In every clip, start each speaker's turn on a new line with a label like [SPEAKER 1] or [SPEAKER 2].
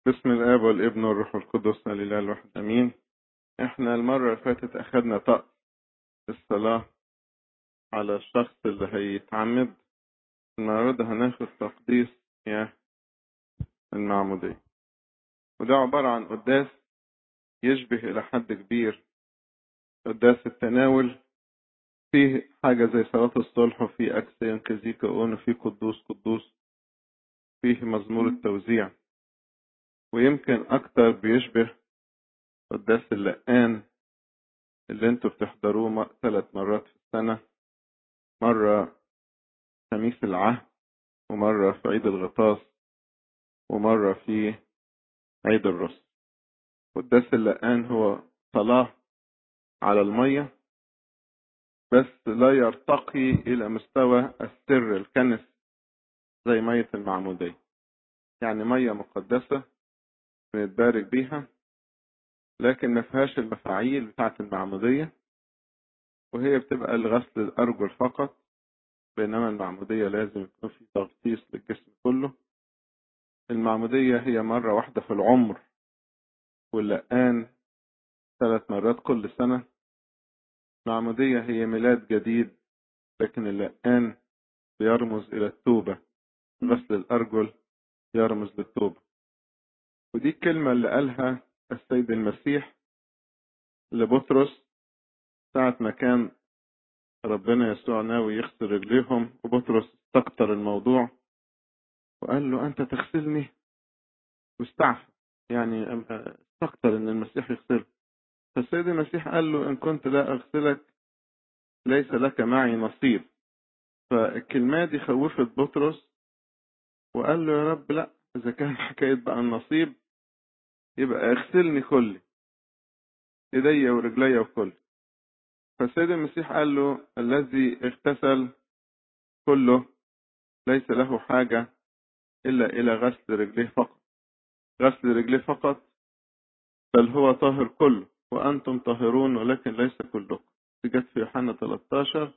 [SPEAKER 1] بسم الآب والابن والروح القدس الإله الواحد أمين إحنا المرة اللي فاتت أخدنا طقس الصلاة على الشخص اللي هيتعمد النهاردة هناخد تقديس مياه المعمودية وده عبارة عن قداس يشبه إلى حد كبير قداس التناول فيه حاجة زي صلاة الصلح وفيه أكسين كزيكا أون وفيه قدوس قدوس فيه مزمور التوزيع ويمكن أكتر بيشبه قداس اللقان اللي انتوا بتحضروه ثلاث مرات في السنة مرة خميس العهد ومرة في عيد الغطاس ومرة في عيد الرسل قداس اللقان هو صلاة على المية بس لا يرتقي إلى مستوى السر الكنس زي مية المعمودية يعني مية مقدسة بنتبارك بيها لكن ما فيهاش المفاعيل بتاعة المعمودية وهي بتبقى لغسل الأرجل فقط بينما المعمودية لازم يكون في تغطيس للجسم كله المعمودية هي مرة واحدة في العمر واللقان ثلاث مرات كل سنة المعمودية هي ميلاد جديد لكن اللقان بيرمز إلى التوبة غسل الأرجل يرمز للتوبة ودي الكلمة اللي قالها السيد المسيح لبطرس ساعة ما كان ربنا يسوع ناوي يغسل رجليهم وبطرس استكتر الموضوع وقال له أنت تغسلني واستعفى يعني استكتر إن المسيح يغسله فالسيد المسيح قال له إن كنت لا أغسلك ليس لك معي نصيب فالكلمة دي خوفت بطرس وقال له يا رب لا إذا كان حكاية بقى النصيب يبقى اغسلني كلي ايديا ورجليا وكل فالسيد المسيح قال له الذي اغتسل كله ليس له حاجة إلا إلى غسل رجليه فقط غسل رجليه فقط بل هو طاهر كله وأنتم طاهرون ولكن ليس كلكم دي جت في يوحنا 13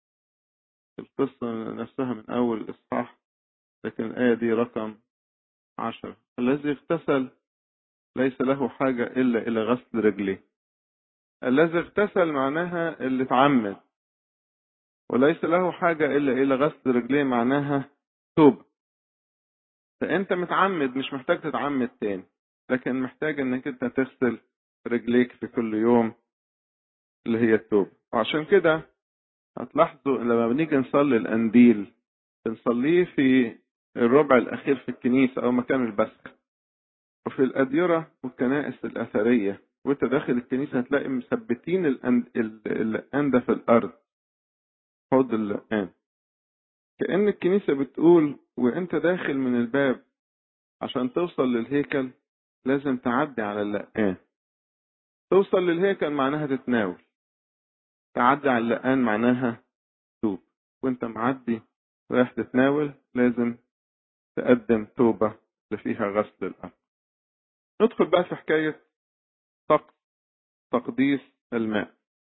[SPEAKER 1] القصة نفسها من أول الإصحاح لكن الآية دي رقم عشرة الذي اغتسل ليس له حاجة إلا إلى غسل رجليه الذي اغتسل معناها اللي اتعمد وليس له حاجة إلا إلى غسل رجليه معناها توبة فأنت متعمد مش محتاج تتعمد تاني لكن محتاج إنك أنت تغسل رجليك في كل يوم اللي هي التوبة وعشان كده هتلاحظوا لما بنيجي نصلي الأنديل بنصليه في الربع الأخير في الكنيسة أو مكان البسخ وفي الأديرة والكنائس الأثرية وانت داخل الكنيسة هتلاقي مثبتين اللقان ده في الأرض حوض اللقان كأن الكنيسة بتقول وانت داخل من الباب عشان توصل للهيكل لازم تعدي على اللقان توصل للهيكل معناها تتناول تعدي على اللقان معناها توب وانت معدي رايح تتناول لازم تقدم توبة اللي فيها غسل الأرض ندخل بقى في حكاية طقس تقديس الماء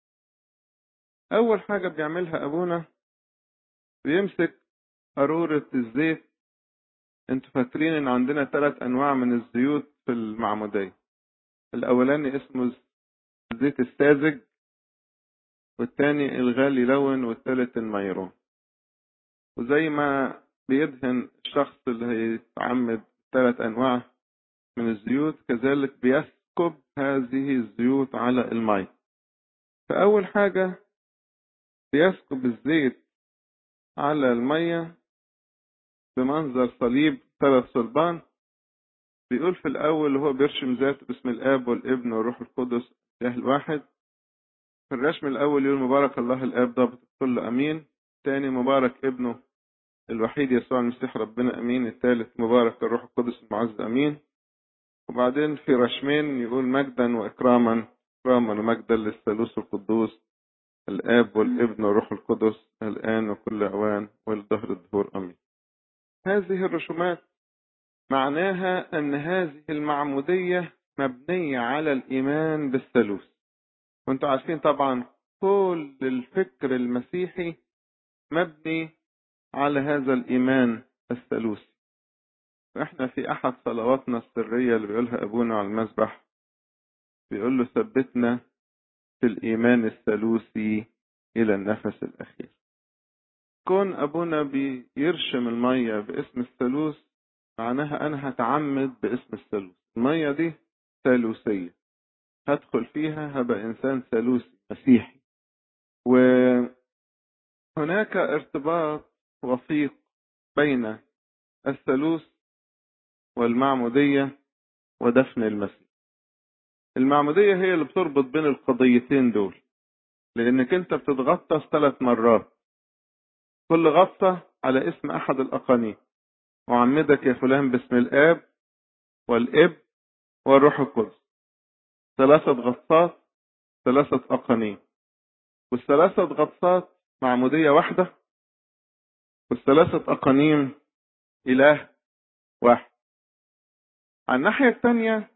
[SPEAKER 1] أول حاجة بيعملها أبونا بيمسك قارورة الزيت انتوا فاكرين ان عندنا ثلاث انواع من الزيوت في المعمودية الاولاني اسمه الزيت الساذج والتاني الغالي لون والتالت الميرون وزي ما بيدهن الشخص اللي هيتعمد ثلاث انواع من الزيوت كذلك بيسكب هذه الزيوت على الماء فأول حاجة بيسكب الزيت على المية بمنظر صليب ثلاث صلبان بيقول في الأول وهو بيرشم ذاته باسم الآب والابن والروح القدس إله الواحد في الرسم الأول يقول مبارك الله الآب ضابط الكل أمين الثاني مبارك ابنه الوحيد يسوع المسيح ربنا أمين الثالث مبارك الروح القدس المعز أمين وبعدين في رشمين يقول مجدا واكراما اكراما ومجدا للثالوث القدوس الاب والابن والروح القدس الان وكل اوان والدهر الدهور امين هذه الرسومات معناها ان هذه المعموديه مبنيه على الايمان بالثالوث وانتم عارفين طبعا كل الفكر المسيحي مبني على هذا الايمان الثالوثي واحنا في احد صلواتنا السرية اللي بيقولها ابونا على المسبح بيقول له ثبتنا في الايمان الثالوثي الى النفس الاخير كون ابونا بيرشم المية باسم الثالوث معناها انا هتعمد باسم الثالوث المية دي ثالوثية هدخل فيها هبقى انسان ثالوثي مسيحي وهناك ارتباط وثيق بين الثالوث والمعمودية ودفن المسيح المعمودية هي اللي بتربط بين القضيتين دول لأنك أنت بتتغطس ثلاث مرات كل غطة على اسم أحد الأقانيم وعمدك يا فلان باسم الآب والإب والروح القدس ثلاثة غطات ثلاثة أقانيم والثلاثة غطات معمودية واحدة والثلاثة أقانيم إله واحد على الناحية الثانية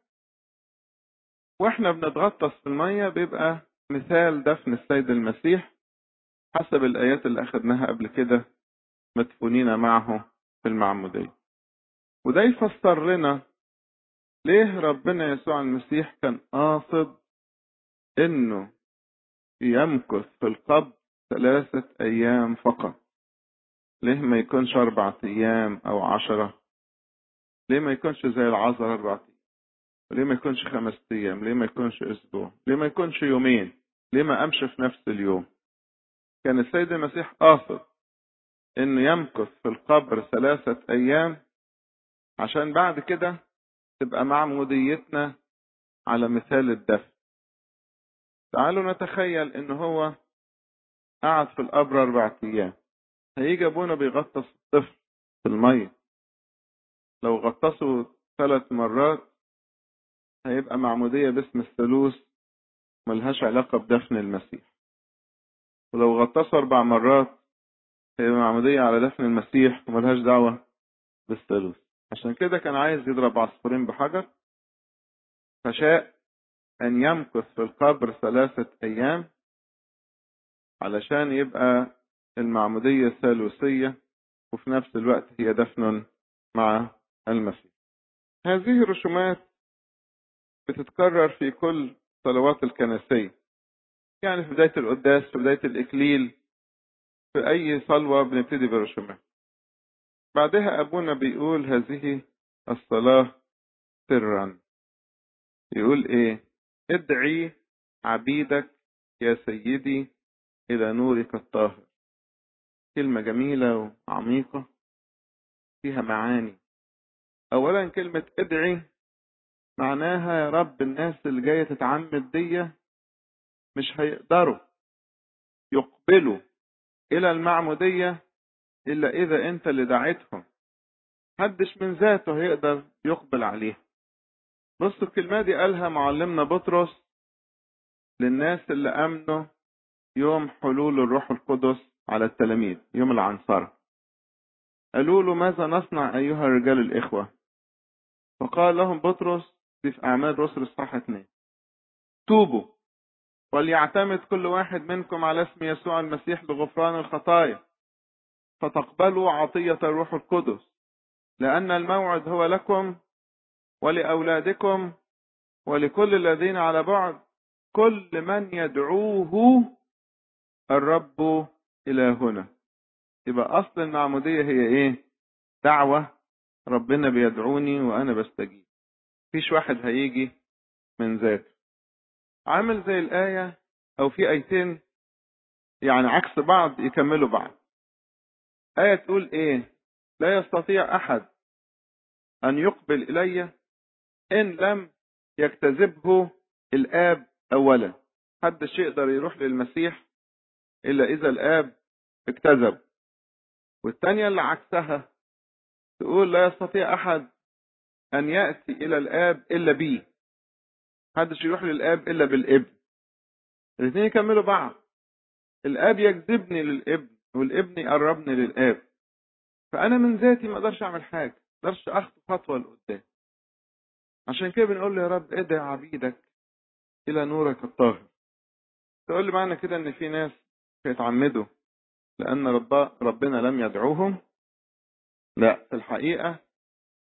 [SPEAKER 1] واحنا بنتغطس في المية بيبقى مثال دفن السيد المسيح حسب الآيات اللي أخذناها قبل كده مدفونين معه في المعمودية وده يفسر لنا ليه ربنا يسوع المسيح كان قاصد انه يمكث في القبر ثلاثة أيام فقط ليه ما يكونش أربعة أيام أو عشرة ليه ما يكونش زي العذر أربعة أيام ليه ما يكونش خمس أيام ليه ما يكونش أسبوع ليه ما يكونش يومين ليه ما أمشي في نفس اليوم كان السيد المسيح قاصد إنه يمكث في القبر ثلاثة أيام عشان بعد كده تبقى معموديتنا على مثال الدفن تعالوا نتخيل إن هو قعد في القبر أربعة أيام هيجي أبونا بيغطس الطفل في المية لو غطسه ثلاث مرات هيبقى معمودية باسم الثالوث ملهاش علاقة بدفن المسيح ولو غطسه أربع مرات هيبقى معمودية على دفن المسيح وملهاش دعوة بالثالوث عشان كده كان عايز يضرب عصفورين بحجر فشاء أن يمكث في القبر ثلاثة أيام علشان يبقى المعمودية ثالوثية وفي نفس الوقت هي دفن مع المسيح هذه الرسومات بتتكرر في كل صلوات الكنسية يعني في بداية القداس في بداية الإكليل في أي صلوة بنبتدي بالرسومات بعدها أبونا بيقول هذه الصلاة سرا يقول إيه ادعي عبيدك يا سيدي إلى نورك الطاهر كلمة جميلة وعميقة فيها معاني أولا كلمة ادعي معناها يا رب الناس اللي جاية تتعمد دي مش هيقدروا يقبلوا إلى المعمودية إلا إذا أنت اللي دعيتهم محدش من ذاته هيقدر يقبل عليها بصوا الكلمة دي قالها معلمنا بطرس للناس اللي أمنوا يوم حلول الروح القدس على التلاميذ يوم العنصرة قالوا له ماذا نصنع أيها الرجال الإخوة فقال لهم بطرس دي في أعمال رسل الصح اثنين توبوا وليعتمد كل واحد منكم على اسم يسوع المسيح لغفران الخطايا فتقبلوا عطية الروح القدس لأن الموعد هو لكم ولأولادكم ولكل الذين على بعد كل من يدعوه الرب إلى هنا يبقى أصل المعمودية هي إيه دعوة ربنا بيدعوني وأنا بستجيب فيش واحد هيجي من ذاته عامل زي الآية أو في آيتين يعني عكس بعض يكملوا بعض آية تقول إيه لا يستطيع أحد أن يقبل إلي إن لم يجتذبه الآب أولا محدش يقدر يروح للمسيح إلا إذا الآب اجتذب والثانية اللي عكسها تقول لا يستطيع أحد أن يأتي إلى الآب إلا بي محدش يروح للآب إلا بالابن الاثنين يكملوا بعض الآب يجذبني للابن والابن يقربني للآب فأنا من ذاتي ما أقدرش أعمل حاجة ما أقدرش أخطو خطوة لقدام عشان كده بنقول له يا رب ادعي عبيدك إلى نورك الطاهر تقول لي معنى كده إن في ناس هيتعمدوا لأن رب ربنا لم يدعوهم لا في الحقيقة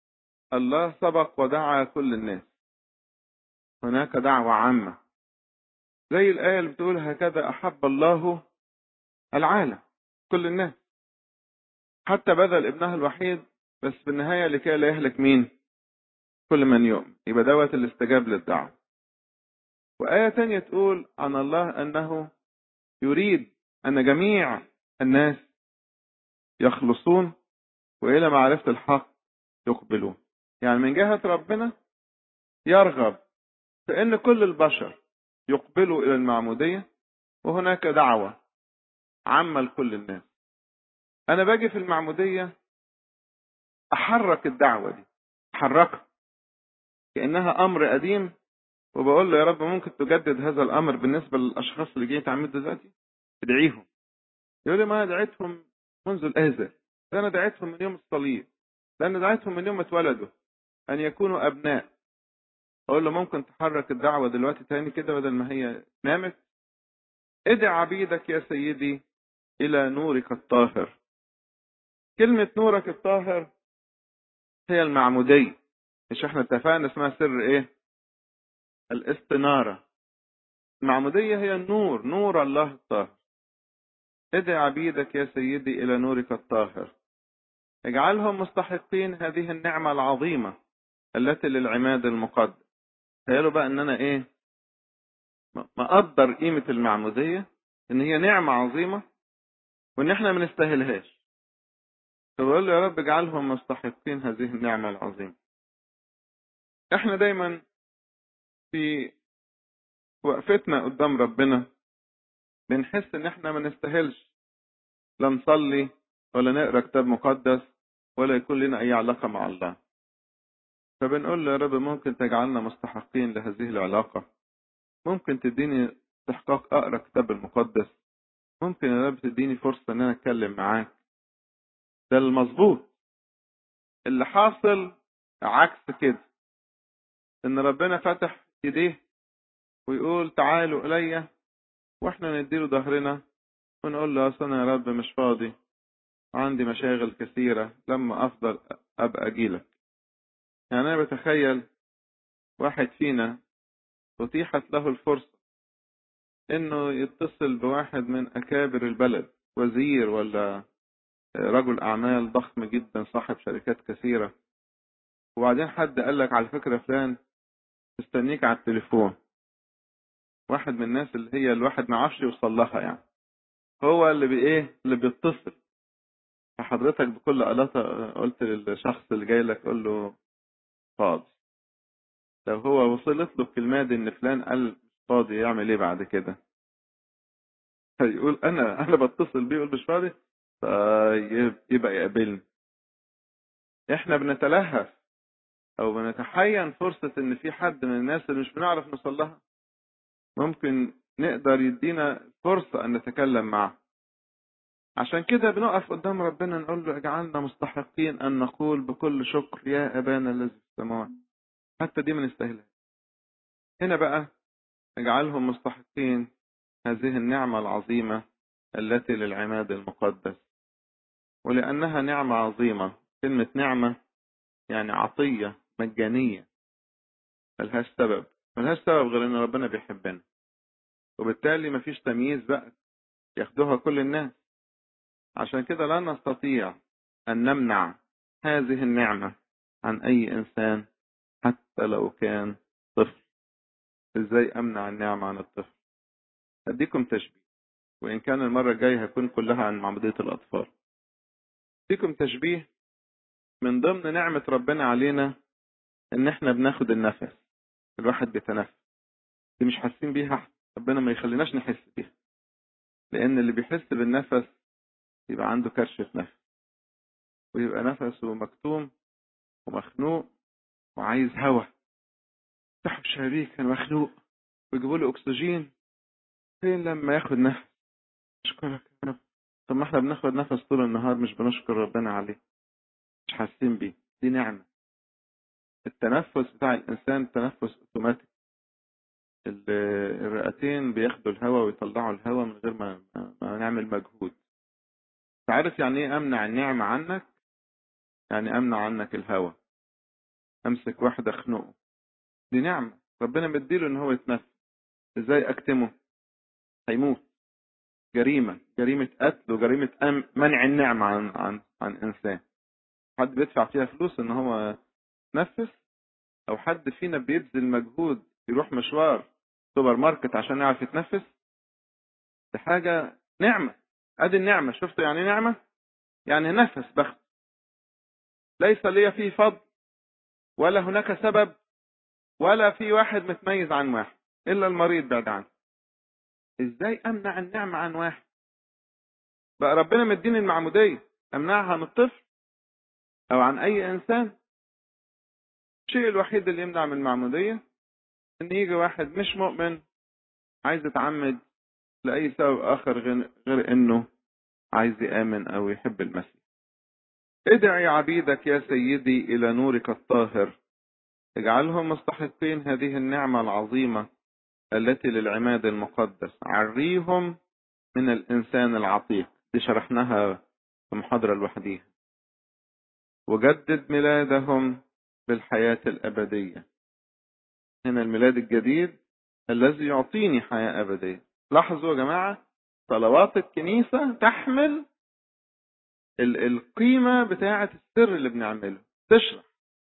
[SPEAKER 1] الله سبق ودعا كل الناس هناك دعوة عامة زي الآية اللي بتقول هكذا أحب الله العالم كل الناس حتى بذل ابنها الوحيد بس في النهاية لكي لا يهلك مين كل من يؤمن يبقى دوت اللي استجاب للدعوة وآية تانية تقول عن الله أنه يريد أن جميع الناس يخلصون وإلى معرفة الحق يقبلون يعني من جهة ربنا يرغب في أن كل البشر يقبلوا إلى المعمودية وهناك دعوة عامة لكل الناس أنا باجي في المعمودية أحرك الدعوة دي أحركها كأنها أمر قديم وبقول له يا رب ممكن تجدد هذا الأمر بالنسبة للأشخاص اللي جايين يتعمدوا دلوقتي ادعيهم يقول لي ما أنا دعيتهم منذ الأزل ده أنا دعيتهم من يوم الصليب ده أنا دعيتهم من يوم ما اتولدوا أن يكونوا أبناء أقول له ممكن تحرك الدعوة دلوقتي تاني كده بدل ما هي نامت ادع عبيدك يا سيدي إلى نورك الطاهر كلمة نورك الطاهر هي المعمودية مش احنا اتفقنا اسمها سر ايه الاستنارة المعمودية هي النور نور الله الطاهر ادع عبيدك يا سيدي إلى نورك الطاهر اجعلهم مستحقين هذه النعمة العظيمة التي للعماد المقدس تخيلوا بقى ان انا ايه مقدر قيمة المعمودية ان هي نعمة عظيمة وان احنا ما نستاهلهاش فبقول له يا رب اجعلهم مستحقين هذه النعمة العظيمة احنا دايما في وقفتنا قدام ربنا بنحس ان احنا ما نستاهلش لا نصلي ولا نقرا كتاب مقدس ولا يكون لنا اي علاقه مع الله فبنقول له يا رب ممكن تجعلنا مستحقين لهذه العلاقه ممكن تديني استحقاق اقرا كتاب المقدس ممكن يا رب تديني فرصه ان انا اتكلم معاك ده المظبوط اللي حاصل عكس كده ان ربنا فتح ايديه ويقول تعالوا الي واحنا نديله ظهرنا ونقول له اصل انا يا رب مش فاضي عندي مشاغل كثيره لما افضل ابقى اجيلك يعني انا بتخيل واحد فينا اتيحت له الفرصه انه يتصل بواحد من اكابر البلد وزير ولا رجل اعمال ضخم جدا صاحب شركات كثيره وبعدين حد قال لك على فكره فلان مستنيك على التليفون واحد من الناس اللي هي الواحد ما عرفش يوصل لها يعني هو اللي بايه اللي بيتصل فحضرتك بكل قلاطة قلت للشخص اللي جاي لك قول له فاضي لو هو وصلت له الكلمة دي ان فلان قال فاضي يعمل ايه بعد كده هيقول انا انا بتصل بيه يقول مش فاضي فيبقى يقابلني احنا بنتلهف او بنتحين فرصة ان في حد من الناس اللي مش بنعرف نوصل لها ممكن نقدر يدينا فرصة ان نتكلم معه عشان كده بنقف قدام ربنا نقول له اجعلنا مستحقين ان نقول بكل شكر يا ابانا الذي في السماوات حتى دي ما نستاهلها هنا بقى اجعلهم مستحقين هذه النعمة العظيمة التي للعماد المقدس ولأنها نعمة عظيمة كلمة نعمة يعني عطية مجانية ملهاش سبب ملهاش سبب غير ان ربنا بيحبنا وبالتالي مفيش تمييز بقى ياخدوها كل الناس عشان كده لا نستطيع ان نمنع هذه النعمة عن اي انسان حتى لو كان طفل ازاي امنع النعمة عن الطفل اديكم تشبيه وان كان المرة الجاية هيكون كلها عن معمودية الاطفال اديكم تشبيه من ضمن نعمة ربنا علينا ان احنا بناخد النفس الواحد بيتنفس دي مش حاسين بيها ربنا ما يخليناش نحس بيها لان اللي بيحس بالنفس يبقى عنده كرشة نفس ويبقى نفسه مكتوم ومخنوق وعايز هوا سحب شبابيك كان مخنوق ويجيبوا له اكسجين فين لما ياخد نفس اشكرك يا رب طب ما احنا بناخد نفس طول النهار مش بنشكر ربنا عليه مش حاسين بيه دي نعمة التنفس بتاع الإنسان تنفس أوتوماتيك الرئتين بياخدوا الهواء ويطلعوا الهواء من غير ما, ما نعمل مجهود تعرف يعني ايه أمنع النعمة عنك يعني أمنع عنك الهواء امسك واحد اخنقه دي نعمة ربنا مديله ان هو يتنفس ازاي اكتمه هيموت جريمة جريمة قتل وجريمة منع النعمة عن عن عن انسان حد بيدفع فيها فلوس ان هو يتنفس او حد فينا بيبذل مجهود يروح مشوار سوبر ماركت عشان يعرف يتنفس دي حاجة نعمة ادي النعمة شفتوا يعني نعمة يعني نفس بخت ليس لي فيه فضل ولا هناك سبب ولا في واحد متميز عن واحد الا المريض بعد عنه ازاي امنع النعمة عن واحد بقى ربنا مديني المعمودية امنعها عن الطفل او عن اي انسان الشيء الوحيد اللي يمنع من المعمودية ان يجي واحد مش مؤمن عايز يتعمد لأي سبب آخر غير إنه عايز يآمن أو يحب المسيح. ادعي عبيدك يا سيدي إلى نورك الطاهر اجعلهم مستحقين هذه النعمة العظيمة التي للعماد المقدس عريهم من الإنسان العتيق دي شرحناها في محاضرة لوحديها وجدد ميلادهم بالحياة الأبدية هنا الميلاد الجديد الذي يعطيني حياة أبدية لاحظوا يا جماعة صلوات الكنيسة تحمل القيمة بتاعة السر اللي بنعمله تشرح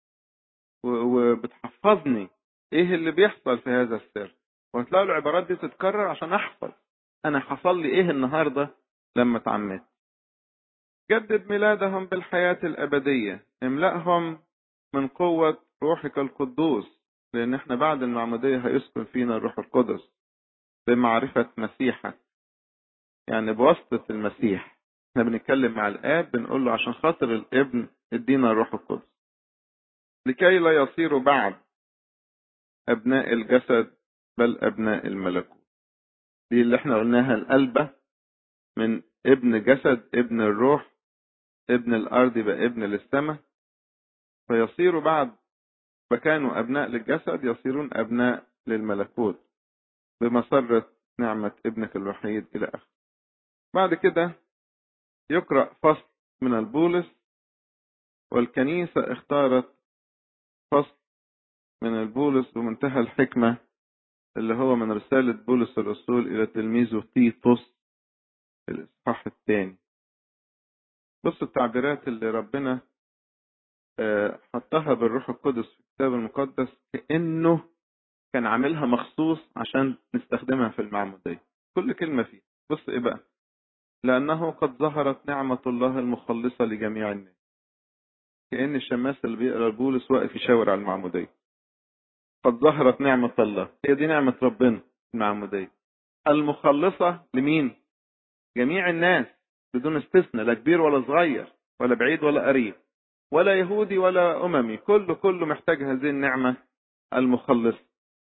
[SPEAKER 1] وبتحفظني ايه اللي بيحصل في هذا السر وهتلاقوا العبارات دي تتكرر عشان احفظ انا حصل لي ايه النهاردة لما اتعمدت جدد ميلادهم بالحياة الأبدية املأهم من قوة روحك القدوس لأن احنا بعد المعمودية هيسكن فينا الروح القدس بمعرفة مسيحك يعني بواسطة المسيح احنا بنتكلم مع الآب بنقول له عشان خاطر الابن ادينا الروح القدس لكي لا يصيروا بعد أبناء الجسد بل أبناء الملكوت دي اللي احنا قلناها القلبة من ابن جسد ابن الروح ابن الأرض يبقى ابن للسماء فيصيروا بعد فكانوا أبناء للجسد يصيرون أبناء للملكوت بمسرة نعمة ابنك الوحيد إلى آخره بعد كده يقرأ فصل من البولس والكنيسة اختارت فصل من البولس بمنتهى الحكمة اللي هو من رسالة بولس الرسول إلى تلميذه تيتوس في الإصحاح الثاني بص التعبيرات اللي ربنا حطها بالروح القدس في الكتاب المقدس كأنه كان عاملها مخصوص عشان نستخدمها في المعمودية كل كلمة فيه بص إيه بقى لأنه قد ظهرت نعمة الله المخلصة لجميع الناس كأن الشماس اللي بيقرأ بولس واقف يشاور على المعمودية قد ظهرت نعمة الله هي دي نعمة ربنا المعمودية المخلصة لمين جميع الناس بدون استثناء لا كبير ولا صغير ولا بعيد ولا قريب ولا يهودي ولا أممي كله كله محتاج هذه النعمة المخلصة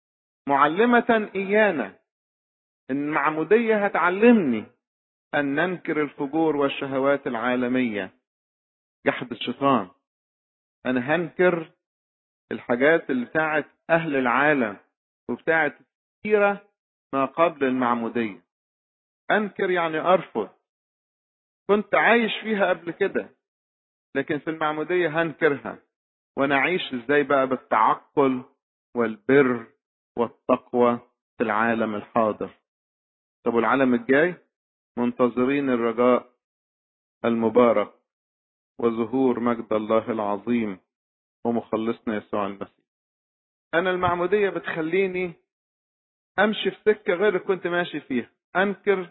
[SPEAKER 1] معلمة إيانا المعمودية هتعلمني أن ننكر الفجور والشهوات العالمية جحد الشيطان أنا هنكر الحاجات اللي بتاعت أهل العالم وبتاعت كثيرة ما قبل المعمودية أنكر يعني أرفض كنت عايش فيها قبل كده لكن في المعمودية هنكرها وأنا أعيش إزاي بقى بالتعقل والبر والتقوى في العالم الحاضر طب والعالم الجاي منتظرين الرجاء المبارك وظهور مجد الله العظيم ومخلصنا يسوع المسيح أنا المعمودية بتخليني أمشي في سكة غير اللي كنت ماشي فيها أنكر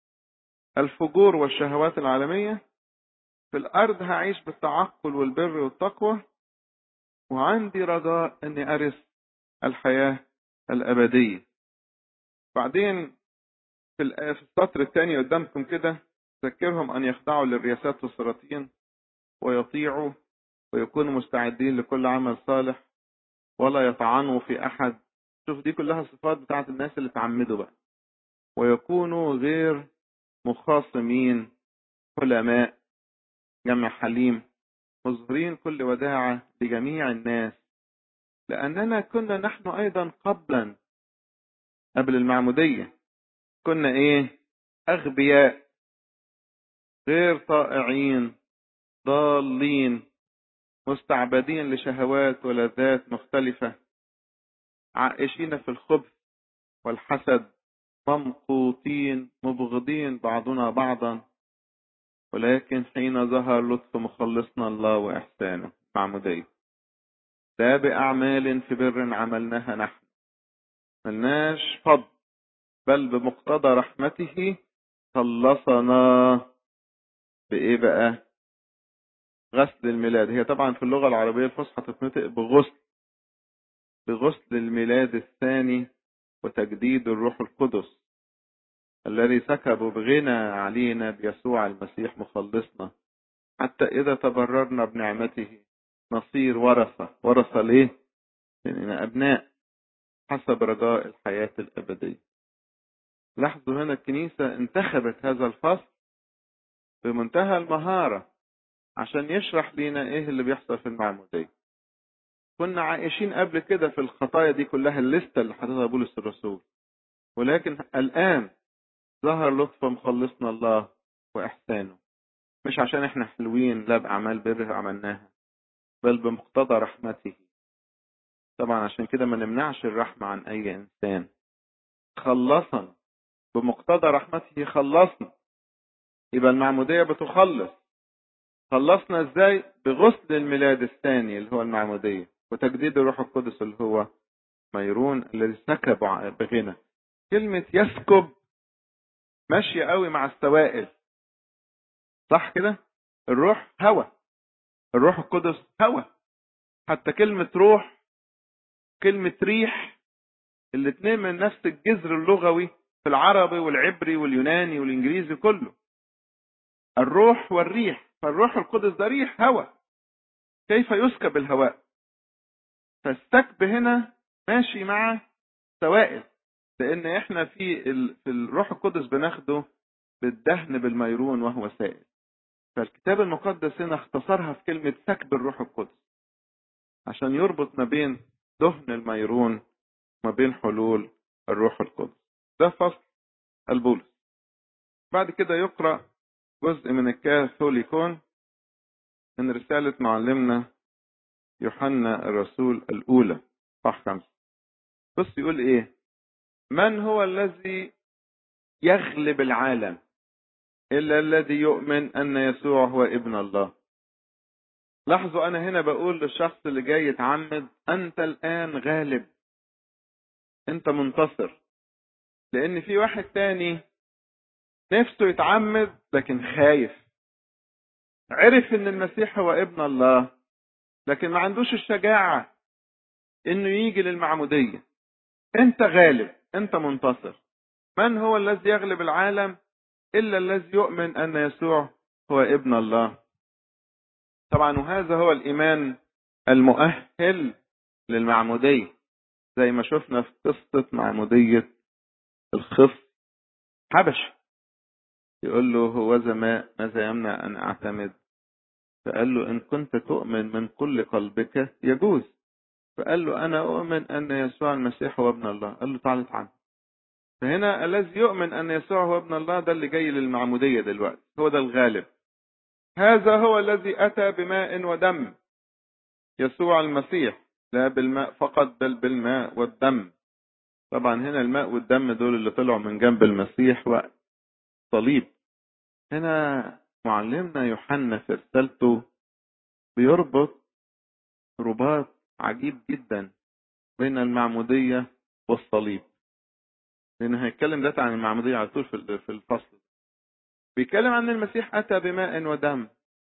[SPEAKER 1] الفجور والشهوات العالمية في الأرض هعيش بالتعقل والبر والتقوى وعندي رجاء أني أرث الحياة الأبدية بعدين في السطر الثاني قدامكم كده ذكرهم أن يخضعوا للرياسات والسلاطين ويطيعوا ويكونوا مستعدين لكل عمل صالح ولا يطعنوا في أحد شوف دي كلها صفات بتاعت الناس اللي تعمدوا بقى ويكونوا غير مخاصمين حلماء جمع حليم مظهرين كل وداعة لجميع الناس لأننا كنا نحن أيضا قبلا قبل المعمودية كنا إيه أغبياء غير طائعين ضالين مستعبدين لشهوات ولذات مختلفة عائشين في الخبث والحسد ممقوتين مبغضين بعضنا بعضا ولكن حين ظهر لطف مخلصنا الله وإحسانه معمودية لا بأعمال في بر عملناها نحن ملناش فضل بل بمقتضى رحمته خلصنا بإيه بقى غسل الميلاد هي طبعا في اللغة العربية الفصحى تتنطق بغسل بغسل الميلاد الثاني وتجديد الروح القدس الذي سكب بغنى علينا بيسوع المسيح مخلصنا حتى إذا تبررنا بنعمته نصير ورثة ورثة ليه؟ لأننا أبناء حسب رجاء الحياة الأبدية لاحظوا هنا الكنيسة انتخبت هذا الفصل بمنتهى المهارة عشان يشرح لنا ايه اللي بيحصل في المعمودية كنا عايشين قبل كده في الخطايا دي كلها الليستة اللي حاططها بولس الرسول ولكن الآن ظهر لطف مخلصنا الله وإحسانه مش عشان احنا حلوين لا بأعمال بر عملناها بل بمقتضى رحمته طبعا عشان كده ما نمنعش الرحمة عن أي إنسان خلصنا بمقتضى رحمته خلصنا يبقى المعمودية بتخلص خلصنا ازاي بغسل الميلاد الثاني اللي هو المعمودية وتجديد الروح القدس اللي هو ميرون الذي سكب بغنى كلمة يسكب ماشية قوي مع السوائل صح كده الروح هوى الروح القدس هوى حتى كلمة روح كلمة ريح الاتنين من نفس الجذر اللغوي في العربي والعبري واليوناني والانجليزي كله الروح والريح فالروح القدس ده ريح هواء كيف يسكب الهواء فالسكب هنا ماشي مع سوائل لان احنا في في الروح القدس بناخده بالدهن بالميرون وهو سائل فالكتاب المقدس هنا اختصرها في كلمة سكب الروح القدس عشان يربط ما بين دهن الميرون وما بين حلول الروح القدس ده فصل البولس بعد كده يقرأ جزء من الكاثوليكون من رسالة معلمنا يوحنا الرسول الأولى صح خمسة بص يقول إيه من هو الذي يغلب العالم إلا الذي يؤمن أن يسوع هو ابن الله لاحظوا أنا هنا بقول للشخص اللي جاي يتعمد أنت الآن غالب أنت منتصر لأن في واحد تاني نفسه يتعمد لكن خايف عرف ان المسيح هو ابن الله لكن ما عندوش الشجاعة انه يجي للمعمودية انت غالب انت منتصر من هو الذي يغلب العالم الا الذي يؤمن ان يسوع هو ابن الله طبعا وهذا هو الايمان المؤهل للمعمودية زي ما شفنا في قصة معمودية الخف حبش يقول له هو ما ماذا يمنع أن أعتمد فقال له إن كنت تؤمن من كل قلبك يجوز فقال له أنا أؤمن أن يسوع المسيح هو ابن الله قال له تعال اتعامل فهنا الذي يؤمن أن يسوع هو ابن الله ده اللي جاي للمعمودية دلوقتي هو ده الغالب هذا هو الذي أتى بماء ودم يسوع المسيح لا بالماء فقط بل بالماء والدم طبعا هنا الماء والدم دول اللي طلعوا من جنب المسيح وقت صليب هنا معلمنا يوحنا في رسالته بيربط رباط عجيب جدا بين المعمودية والصليب لأن هيتكلم ده عن المعمودية على طول في الفصل بيتكلم عن المسيح أتى بماء ودم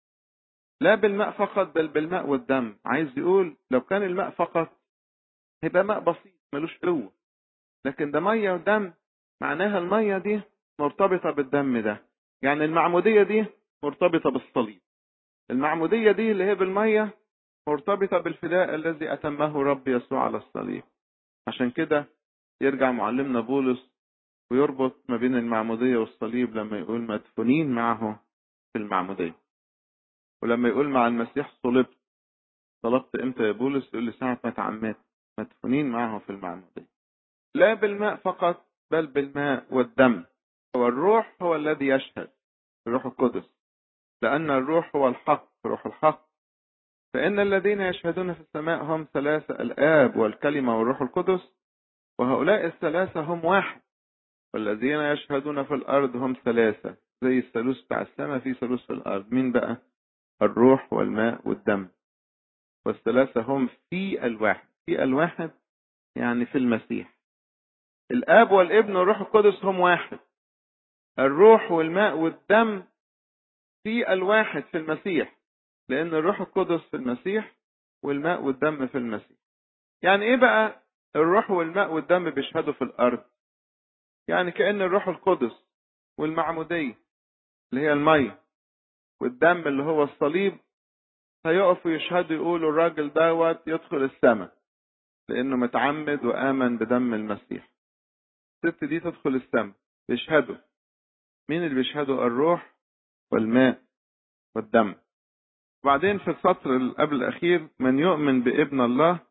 [SPEAKER 1] لا بالماء فقط بل بالماء والدم عايز يقول لو كان الماء فقط هيبقى ماء بسيط ملوش قوة لكن ده مية ودم معناها المية دي مرتبطة بالدم ده يعني المعمودية دي مرتبطة بالصليب المعمودية دي اللي هي بالمية مرتبطة بالفداء الذي أتمه رب يسوع على الصليب عشان كده يرجع معلمنا بولس ويربط ما بين المعمودية والصليب لما يقول مدفونين معه في المعمودية ولما يقول مع المسيح صلبت طلبت امتى يا بولس يقول لي ساعة ما تعمدت مدفونين معه في المعمودية لا بالماء فقط بل بالماء والدم والروح هو الذي يشهد الروح القدس لأن الروح هو الحق روح الحق فإن الذين يشهدون في السماء هم ثلاثة الآب والكلمة والروح القدس وهؤلاء الثلاثة هم واحد والذين يشهدون في الأرض هم ثلاثة زي الثالوث بتاع السماء في ثالوث في الأرض مين بقى؟ الروح والماء والدم والثلاثة هم في الواحد في الواحد يعني في المسيح الآب والابن والروح القدس هم واحد الروح والماء والدم في الواحد في المسيح لأن الروح القدس في المسيح والماء والدم في المسيح يعني إيه بقى الروح والماء والدم بيشهدوا في الأرض يعني كأن الروح القدس والمعمودية اللي هي المية والدم اللي هو الصليب هيقفوا يشهدوا يقولوا الراجل دوت يدخل السماء لأنه متعمد وآمن بدم المسيح الست دي تدخل السماء بيشهدوا مين اللي بيشهدوا الروح والماء والدم وبعدين في السطر اللي قبل الأخير من يؤمن بابن الله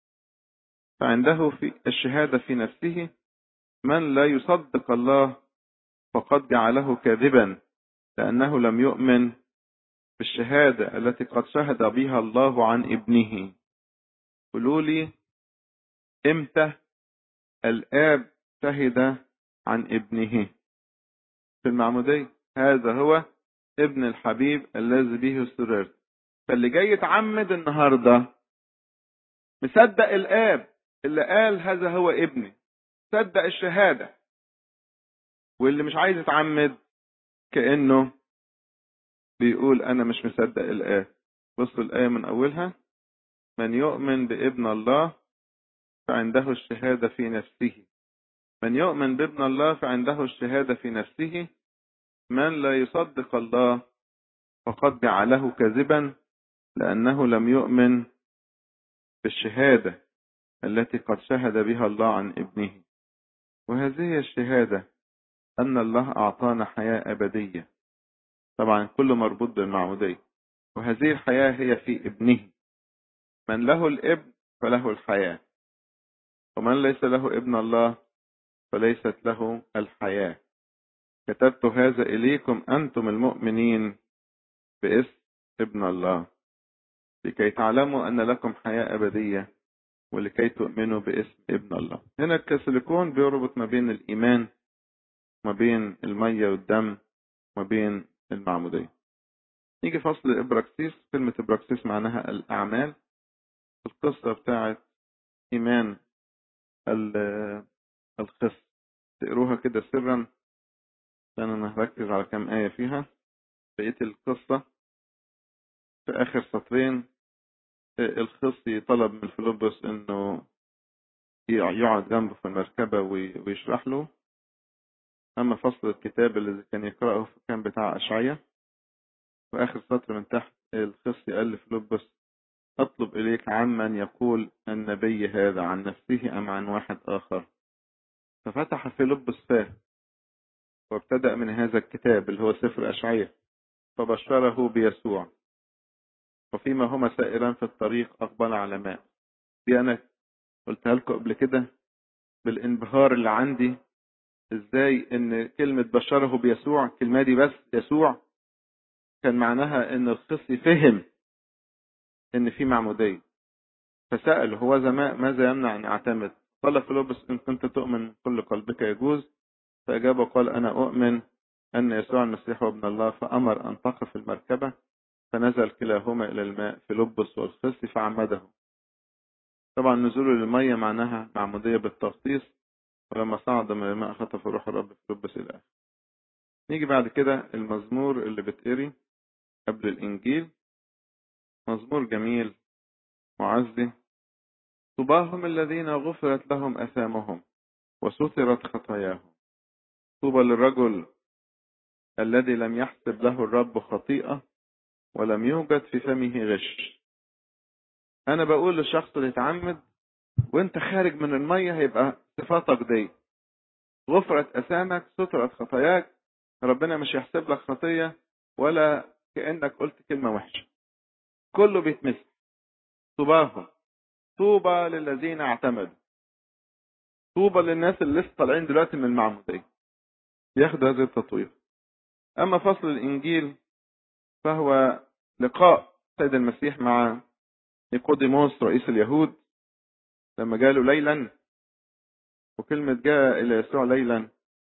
[SPEAKER 1] فعنده في الشهادة في نفسه من لا يصدق الله فقد جعله كاذبا لأنه لم يؤمن بالشهادة التي قد شهد بها الله عن ابنه قولوا لي امتى الآب شهد عن ابنه في المعمودية هذا هو ابن الحبيب الذي به سررت فاللي جاي يتعمد النهارده مصدق الآب اللي قال هذا هو ابني صدق الشهادة واللي مش عايز يتعمد كأنه بيقول أنا مش مصدق الآية بصوا الآية من أولها من يؤمن بابن الله فعنده الشهادة في نفسه من يؤمن بابن الله فعنده الشهادة في نفسه من لا يصدق الله فقد جعله كذبا لأنه لم يؤمن بالشهادة التي قد شهد بها الله عن ابنه وهذه الشهادة أن الله أعطانا حياة أبدية طبعا كله مربوط بالمعمودية وهذه الحياة هي في ابنه من له الابن فله الحياة ومن ليس له ابن الله فليست له الحياة كتبت هذا إليكم أنتم المؤمنين باسم ابن الله لكي تعلموا أن لكم حياة أبدية ولكي تؤمنوا باسم ابن الله هنا الكاثوليكون بيربط ما بين الإيمان ما بين المية والدم ما بين المعمودية نيجي فصل إبراكسيس كلمة إبراكسيس معناها الأعمال القصة بتاعت إيمان الخص تقروها كده سرا عشان أنا هركز على كام آية فيها بقية القصة في آخر سطرين الخصي طلب من فيلبس إنه يقعد جنبه في المركبة ويشرح له أما فصل الكتاب الذي كان يقرأه كان بتاع أشعية وآخر سطر من تحت الخصي قال لفيلبس أطلب إليك عمن يقول النبي هذا عن نفسه أم عن واحد آخر ففتح فيلبس فاه وابتدأ من هذا الكتاب اللي هو سفر أشعية فبشره بيسوع وفيما هما سائران في الطريق أقبل على ماء دي أنا قلتها لكم قبل كده بالانبهار اللي عندي ازاي ان كلمة بشره بيسوع الكلمة دي بس يسوع كان معناها ان الخصي فهم ان في معمودية فسأل هو زمان ماذا يمنع ان اعتمد قال فيلبس ان كنت تؤمن كل قلبك يجوز فاجاب وقال انا اؤمن ان يسوع المسيح هو ابن الله فامر ان تقف المركبة فنزل كلاهما الى الماء فيلبس والخصي فعمده طبعا نزوله للمية معناها معمودية بالتغطيس ولما صعد من الماء خطف روح الرب فيلبس الى اخره نيجي بعد كده المزمور اللي بتقري قبل الانجيل مزمور جميل معزي طوباهم الذين غفرت لهم اثامهم وسترت خطاياهم طوبى للرجل الذي لم يحسب له الرب خطيئة ولم يوجد في فمه غش أنا بقول للشخص اللي يتعمد وانت خارج من المية هيبقى صفاتك دي غفرت أسامك سترت خطاياك ربنا مش يحسب لك خطية ولا كأنك قلت كلمة وحشة كله بيتمسك طوباهم طوبى للذين اعتمدوا طوبى للناس اللي لسه طالعين دلوقتي من المعمودية ياخدوا هذه التطوير أما فصل الإنجيل فهو لقاء سيد المسيح مع نيقوديموس رئيس اليهود لما جاله ليلا وكلمة جاء إلى يسوع ليلا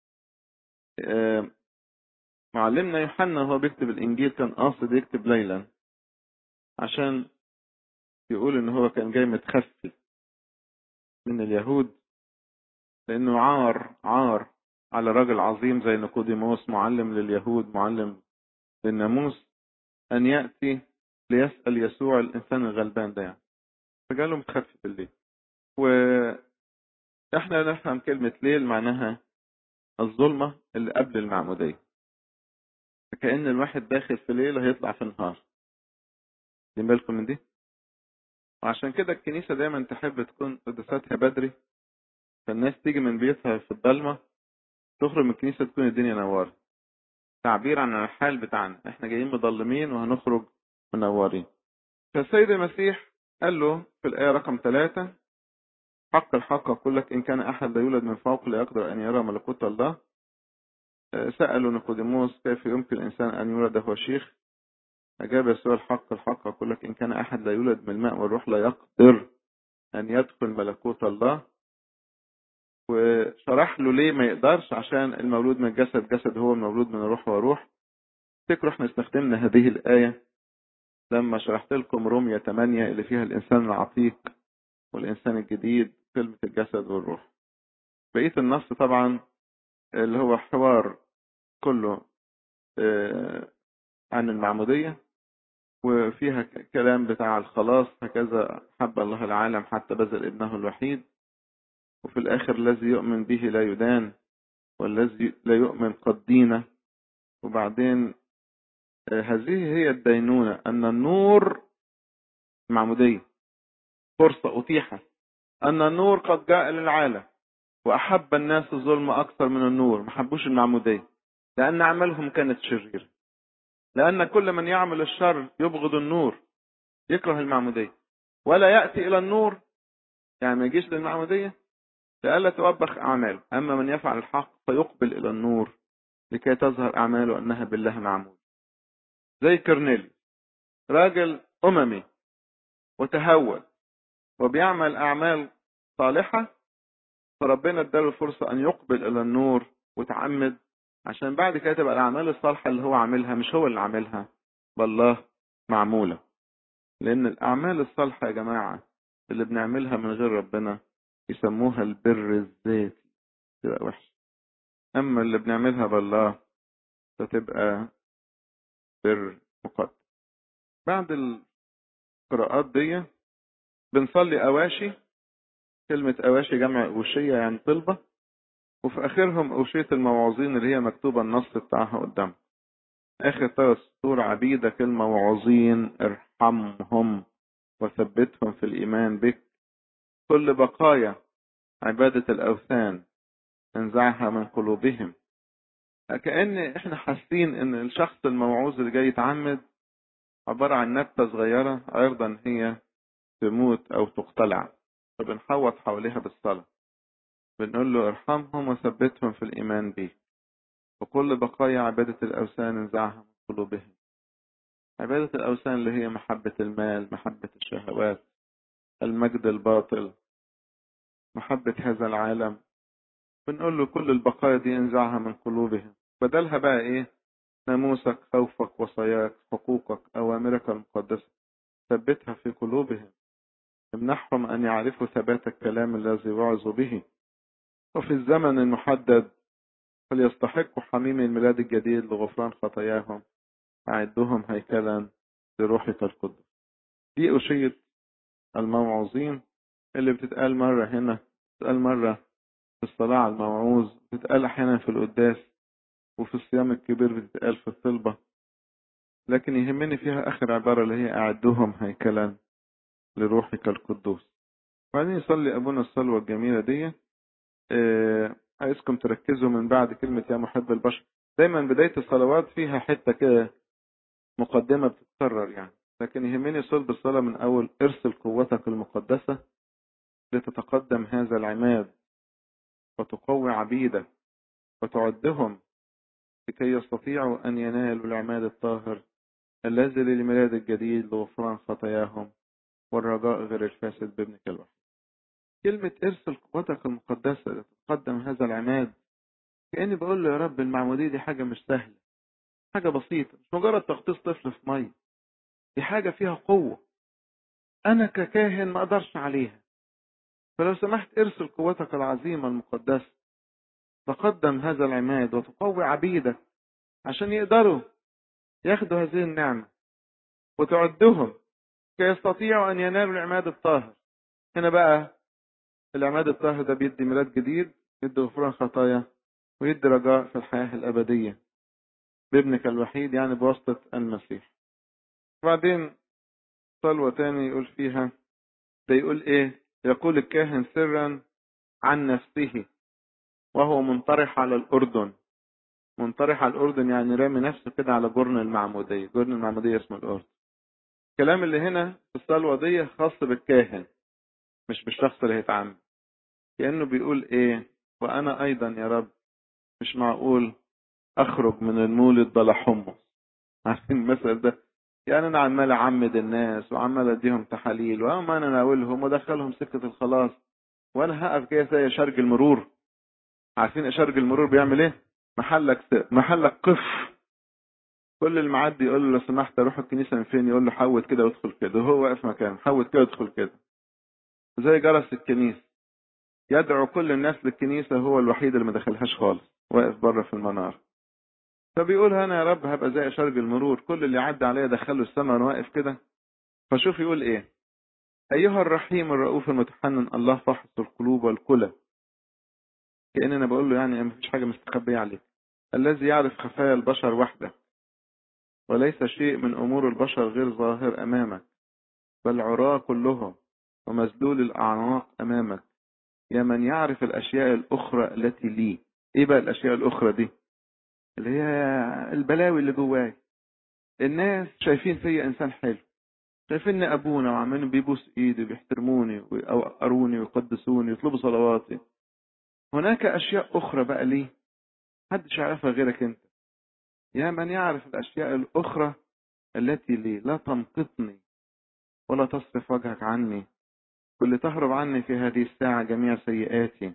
[SPEAKER 1] معلمنا يوحنا وهو بيكتب الإنجيل كان قاصد يكتب ليلا عشان يقول إن هو كان جاي متخفي من اليهود لأنه عار عار على راجل عظيم زي نيقوديموس معلم لليهود معلم للناموس أن يأتي ليسأل يسوع الإنسان الغلبان ده يعني فجاله متخفي بالليل وإحنا نفهم كلمة ليل معناها الظلمة اللي قبل المعمودية فكأن الواحد داخل في ليل هيطلع في نهار واخدين بالكم من دي وعشان كده الكنيسة دايما تحب تكون قداساتها بدري فالناس تيجي من بيتها في الضلمة تخرج من الكنيسة تكون الدنيا نوارة تعبير عن الحال بتاعنا احنا جايين مظلمين وهنخرج منورين فالسيد المسيح قال له في الآية رقم ثلاثة حق الحق أقول لك إن كان أحد لا يولد من فوق لا يقدر أن يرى ملكوت الله سألوا نيقوديموس كيف يمكن الإنسان أن يولد هو شيخ أجاب يسوع الحق الحق أقول لك إن كان أحد لا يولد من الماء والروح لا يقدر أن يدخل ملكوت الله وشرح له ليه ما يقدرش عشان المولود من الجسد جسد هو المولود من الروح وروح تفتكروا احنا استخدمنا هذه الآية لما شرحت لكم رومية 8 اللي فيها الإنسان العتيق والإنسان الجديد كلمة الجسد والروح بقية النص طبعا اللي هو حوار كله عن المعمودية وفيها كلام بتاع الخلاص هكذا حب الله العالم حتى بذل ابنه الوحيد وفي الآخر الذي يؤمن به لا يدان والذي لا يؤمن قد دين وبعدين هذه هي الدينونة أن النور معمودية فرصة أتيحت أن النور قد جاء للعالم وأحب الناس الظلم أكثر من النور ما حبوش المعمودية لأن أعمالهم كانت شريرة لأن كل من يعمل الشر يبغض النور يكره المعمودية ولا يأتي إلى النور يعني ما يجيش للمعمودية لئلا توبخ أعماله أما من يفعل الحق فيقبل إلى النور لكي تظهر أعماله أنها بالله معمول زي كرنيلي راجل أممي وتهول وبيعمل أعمال صالحة فربنا اداله الفرصة أن يقبل إلى النور وتعمد عشان بعد كده تبقى الأعمال الصالحة اللي هو عاملها مش هو اللي عاملها بل الله معمولة لأن الأعمال الصالحة يا جماعة اللي بنعملها من غير ربنا يسموها البر الذاتي تبقى وحش أما اللي بنعملها بالله فتبقى بر مقدس بعد القراءات دي بنصلي أواشي كلمة أواشي جمع أوشية يعني طلبة وفي آخرهم أوشية الموعظين اللي هي مكتوبة النص بتاعها قدام آخر ثلاث سطور عبيدك الموعظين ارحمهم وثبتهم في الإيمان بك كل بقايا عبادة الأوثان انزعها من قلوبهم كأن احنا حاسين ان الشخص الموعوظ اللي جاي يتعمد عبارة عن نبتة صغيرة عرضا هي تموت أو تقتلع فبنحوط حواليها بالصلاة بنقول له ارحمهم وثبتهم في الإيمان بك وكل بقايا عبادة الأوثان انزعها من قلوبهم عبادة الأوثان اللي هي محبة المال محبة الشهوات المجد الباطل محبة هذا العالم بنقول له كل البقايا دي انزعها من قلوبهم بدلها بقى ايه ناموسك خوفك وصاياك حقوقك أوامرك المقدسة ثبتها في قلوبهم امنحهم أن يعرفوا ثبات الكلام الذي وعظوا به وفي الزمن المحدد فليستحقوا حميم الميلاد الجديد لغفران خطاياهم أعدهم هيكلا لروحك القدس دي أشية الموعظين اللي بتتقال مرة هنا بتتقال مرة في الصلاة على الموعوظ بتتقال أحيانا في القداس وفي الصيام الكبير بتتقال في الطلبة لكن يهمني فيها آخر عبارة اللي هي أعدهم هيكلا لروحك القدوس وبعدين يصلي أبونا الصلوة الجميلة دي آه عايزكم تركزوا من بعد كلمة يا محب البشر دايما بداية الصلوات فيها حتة كده مقدمة بتتكرر يعني لكن يهمني صلب الصلاة من أول ارسل قوتك المقدسة لتتقدم هذا العماد وتقوي عبيدك وتعدهم لكي يستطيعوا أن ينالوا العماد الطاهر الذي للميلاد الجديد لغفران خطاياهم والرجاء غير الفاسد بابنك الوحيد كلمة ارسل قوتك المقدسة لتقدم هذا العماد كأني بقول له يا رب المعمودية دي حاجة مش سهلة حاجة بسيطة مش مجرد تغطيس طفل في مية دي حاجة فيها قوة أنا ككاهن ما أقدرش عليها فلو سمحت ارسل قوتك العظيمة المقدسة تقدم هذا العماد وتقوي عبيدك عشان يقدروا ياخدوا هذه النعمة وتعدهم كي يستطيعوا أن ينالوا العماد الطاهر هنا بقى العماد الطاهر ده بيدي ميلاد جديد يدي غفران خطايا ويدي رجاء في الحياة الأبدية بابنك الوحيد يعني بواسطة المسيح وبعدين صلوة تاني يقول فيها ده يقول ايه يقول الكاهن سرا عن نفسه وهو منطرح على الأردن منطرح على الأردن يعني رامي نفسه كده على جرن المعمودية جرن المعمودية اسمه الأردن الكلام اللي هنا في الصلوة دي خاص بالكاهن مش بالشخص اللي هيتعامل كأنه بيقول ايه وأنا أيضا يا رب مش معقول أخرج من المولد بلا حمص عارفين المثل ده يعني أنا عمال أعمد الناس وعمال أديهم تحاليل وأما أنا أناولهم وأدخلهم سكة الخلاص وأنا هقف كده زي شرج المرور عارفين شرج المرور بيعمل إيه؟ محلك محلك قف كل المعدي يقول له لو سمحت اروح الكنيسه من فين يقول له حوت كده وادخل كده وهو واقف مكانه حوت كده وادخل كده زي جرس الكنيسه يدعو كل الناس للكنيسه هو الوحيد اللي ما دخلهاش خالص واقف بره في المنار فبيقول انا يا رب هبقى زي شرج المرور كل اللي عدى عليا دخله السماء وانا واقف كده فشوف يقول ايه ايها الرحيم الرؤوف المتحنن الله فحص القلوب والكلى كأن انا بقول له يعني مفيش حاجه مستخبيه عليك الذي يعرف خفايا البشر وحده وليس شيء من أمور البشر غير ظاهر أمامك بل عراة كلهم ومذلول الأعناق أمامك يا من يعرف الأشياء الأخرى التي لي إيه بقى الأشياء الأخرى دي اللي هي البلاوي اللي جواي الناس شايفين فيا إنسان حلو شايفين أبونا وعمالين بيبوس إيدي وبيحترموني ويقروني ويقدسوني ويطلبوا صلواتي هناك أشياء أخرى بقى لي محدش يعرفها غيرك أنت يا من يعرف الأشياء الأخرى التي لي لا تمقتني ولا تصرف وجهك عني كل تهرب عني في هذه الساعة جميع سيئاتي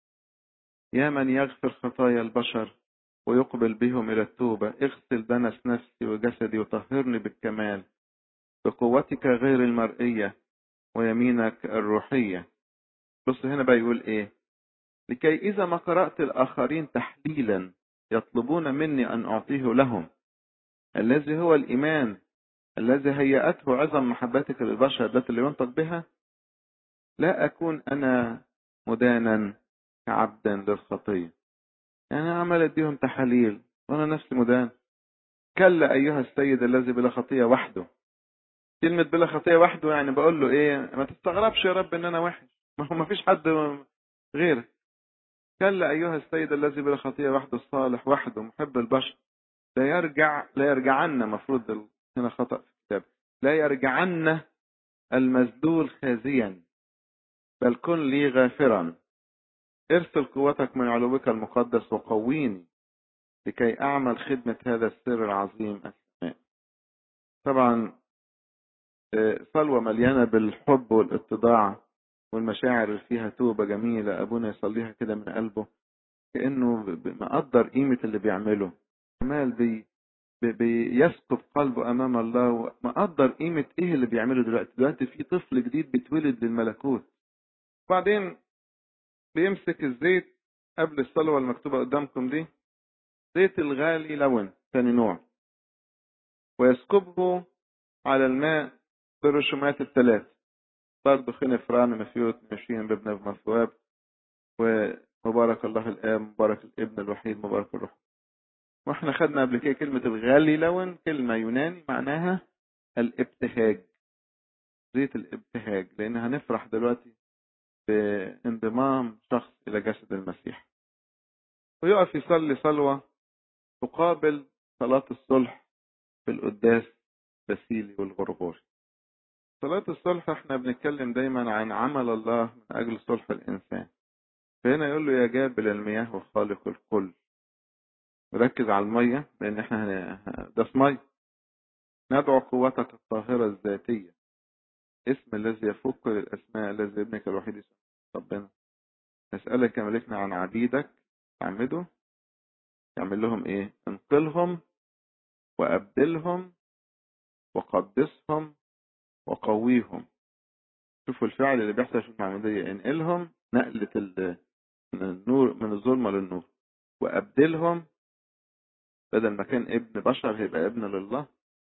[SPEAKER 1] يا من يغفر خطايا البشر ويقبل بهم إلى التوبة اغسل دنس نفسي وجسدي وطهرني بالكمال بقوتك غير المرئية ويمينك الروحية بص هنا بقى يقول ايه لكي إذا ما قرأت الآخرين تحليلا يطلبون مني أن أعطيه لهم الذي هو الإيمان الذي هيأته عظم محبتك للبشر التي اللي ينطق بها لا أكون أنا مدانا كعبدا للخطية يعني أنا عمال أديهم تحاليل وأنا نفسي مدان كلا أيها السيد الذي بلا خطية وحده كلمة بلا خطية وحده يعني بقول له إيه ما تستغربش يا رب إن أنا وحش ما هو ما فيش حد غيرك كلا أيها السيد الذي بلا خطية وحده الصالح وحده محب البشر لا يرجع لا يرجعن مفروض هنا خطأ في الكتاب لا يرجعن المذلول خازيا بل كن لي غافرا ارسل قوتك من علوك المقدس وقويني لكي أعمل خدمة هذا السر العظيم السماء طبعا صلوة مليانة بالحب والاتضاع والمشاعر اللي فيها توبة جميلة أبونا يصليها كده من قلبه كأنه مقدر قيمة اللي بيعمله عمال بي بيسكب قلبه أمام الله ومقدر قيمة إيه اللي بيعمله دلوقتي دلوقتي في طفل جديد بيتولد للملكوت وبعدين بيمسك الزيت قبل الصلوة المكتوبة قدامكم دي زيت الغالي لون ثاني نوع ويسكبه على الماء بالرشومات الثلاث برضه خنفران مفيوت ماشيين بابن مثواب ومبارك الله الآب مبارك الابن الوحيد مبارك الروح واحنا خدنا قبل كده كلمة الغالي لون كلمة يوناني معناها الابتهاج زيت الابتهاج لأن هنفرح دلوقتي بانضمام شخص إلى جسد المسيح ويقف يصلي صلوة تقابل صلاة الصلح في القداس بسيلي والغرغوري صلاة الصلح احنا بنتكلم دايما عن عمل الله من أجل صلح الإنسان فهنا يقول له يا جابل المياه وخالق الكل ركز على المية لأن احنا ده مية ندعو قوتك الطاهرة الذاتية اسم الذي يفوق كل الأسماء الذي ابنك الوحيد اسمه ربنا نسألك يا ملكنا عن عبيدك تعمده تعمل لهم ايه انقلهم وأبدلهم وقدسهم وقويهم شوفوا الفعل اللي بيحصل في المعمودية انقلهم نقلة من النور من الظلمة للنور وأبدلهم بدل ما كان ابن بشر هيبقى ابن لله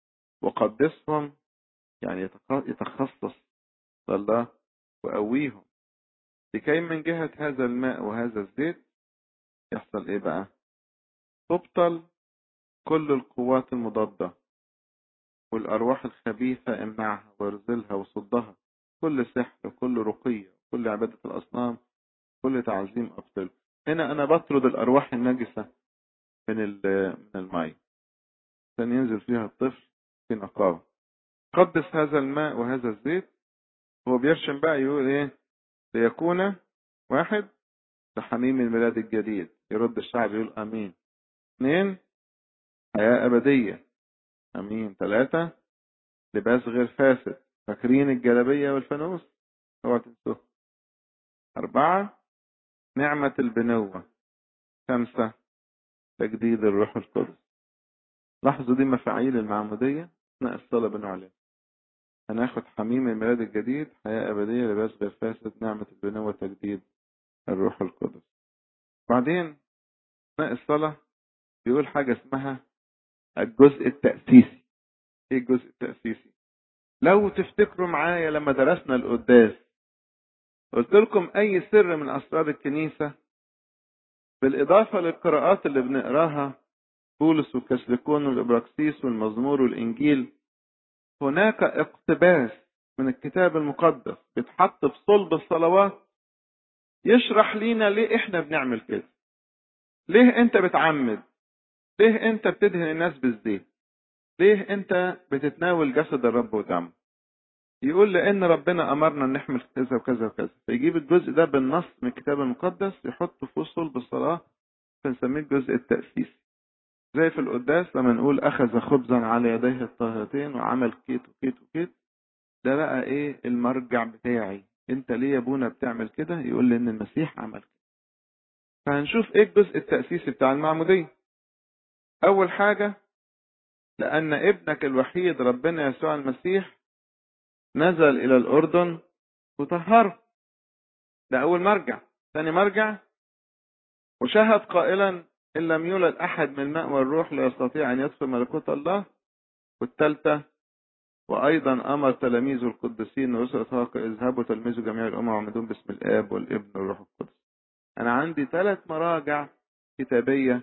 [SPEAKER 1] وقدسهم يعني يتخصص لله وقويهم لكي من جهة هذا الماء وهذا الزيت يحصل ايه بقى تبطل كل القوات المضادة والأرواح الخبيثة امنعها وارزلها وصدها كل سحر كل رقية كل عبادة الأصنام كل تعظيم أبطل هنا أنا بطرد الأرواح النجسة من من الماء عشان ينزل فيها الطفل في نقاوة قدس هذا الماء وهذا الزيت هو بيرشم بقى يقول ايه ليكون واحد لحميم الميلاد الجديد يرد الشعب يقول امين اثنين حياة أبدية امين ثلاثة لباس غير فاسد فاكرين الجلبية والفانوس اوعى تنسوه أربعة نعمة البنوة خمسة تجديد الروح القدس لاحظوا دي مفاعيل المعمودية أثناء الصلاة بنعلن هناخد حميم الميلاد الجديد حياة أبدية لباس غير فاسد نعمة البنوة تجديد الروح القدس بعدين أثناء الصلاة بيقول حاجة اسمها الجزء التأسيسي ايه الجزء التأسيسي لو تفتكروا معايا لما درسنا القداس قلت لكم اي سر من اسرار الكنيسة بالاضافة للقراءات اللي بنقراها بولس وكسلكون والابراكسيس والمزمور والانجيل هناك اقتباس من الكتاب المقدس بيتحط في صلب الصلوات يشرح لينا ليه احنا بنعمل كده ليه انت بتعمد ليه انت بتدهن الناس بالزيت ليه انت بتتناول جسد الرب ودمه يقول لان ربنا امرنا ان نحمل كذا وكذا وكذا فيجيب الجزء ده بالنص من الكتاب المقدس يحطه في صلب الصلاه فنسميه الجزء التاسيسي زي في القداس لما نقول اخذ خبزا على يديه الطاهرتين وعمل كيت وكيت وكيت ده بقى ايه المرجع بتاعي انت ليه يا ابونا بتعمل كده يقول لي ان المسيح عمل كده فهنشوف ايه الجزء التاسيسي بتاع المعموديه اول حاجه لان ابنك الوحيد ربنا يسوع المسيح نزل الى الاردن وطهره ده اول مرجع ثاني مرجع وشهد قائلا إن لم يولد أحد من الماء والروح لا يستطيع أن يدخل ملكوت الله والثالثة وأيضا أمر تلاميذه القديسين ورسل إطلاق اذهبوا تلميذوا جميع الأمم وعمدون باسم الآب والابن والروح القدس أنا عندي ثلاث مراجع كتابية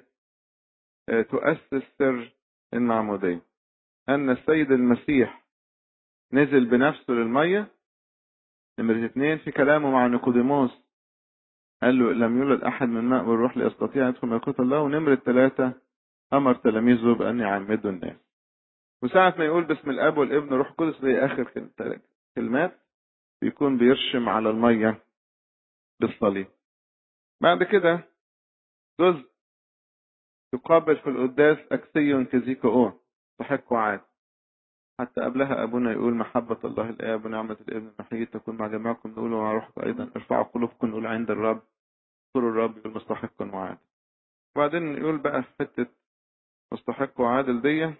[SPEAKER 1] تؤسس سر المعمودية أن السيد المسيح نزل بنفسه للمية نمرة اثنين في كلامه مع نيقوديموس قال له لم يولد أحد من ماء والروح ليستطيع يدخل ملكوت الله ونمرة ثلاثة أمر تلاميذه بأن يعمدوا الناس وساعة ما يقول باسم الأب والابن والروح القدس دي آخر كلمات بيكون بيرشم على المية بالصليب بعد كده جزء يقابل في القداس أكسي كزيكو تحق وعاد حتى قبلها أبونا يقول محبة الله الآب ونعمة الابن المحيي تكون مع جميعكم نقول ومع روحك أيضا ارفعوا قلوبكم نقول عند الرب اذكروا الرب يقول مستحق وعادل وبعدين يقول بقى في حتة مستحق وعادل دي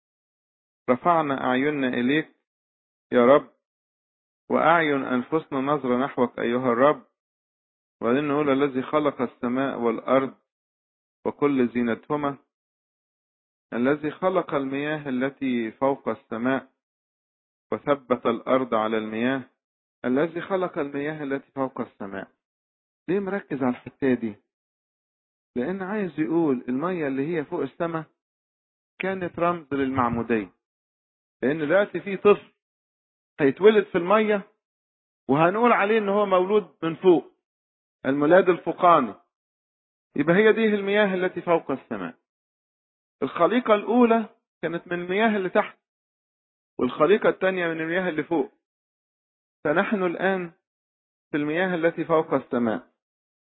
[SPEAKER 1] رفعنا أعيننا إليك يا رب وأعين أنفسنا نظرة نحوك أيها الرب وبعدين نقول الذي خلق السماء والأرض وكل زينتهما الذي خلق المياه التي فوق السماء وثبت الأرض على المياه الذي خلق المياه التي فوق السماء ليه مركز على الحتة دي لأن عايز يقول المية اللي هي فوق السماء كانت رمز للمعمودية لأن دلوقتي في طفل هيتولد في المية وهنقول عليه ان هو مولود من فوق الميلاد الفوقاني يبقى هي دي المياه التي فوق السماء الخليقة الأولى كانت من المياه اللي تحت والخليقة الثانية من المياه اللي فوق فنحن الآن في المياه التي فوق السماء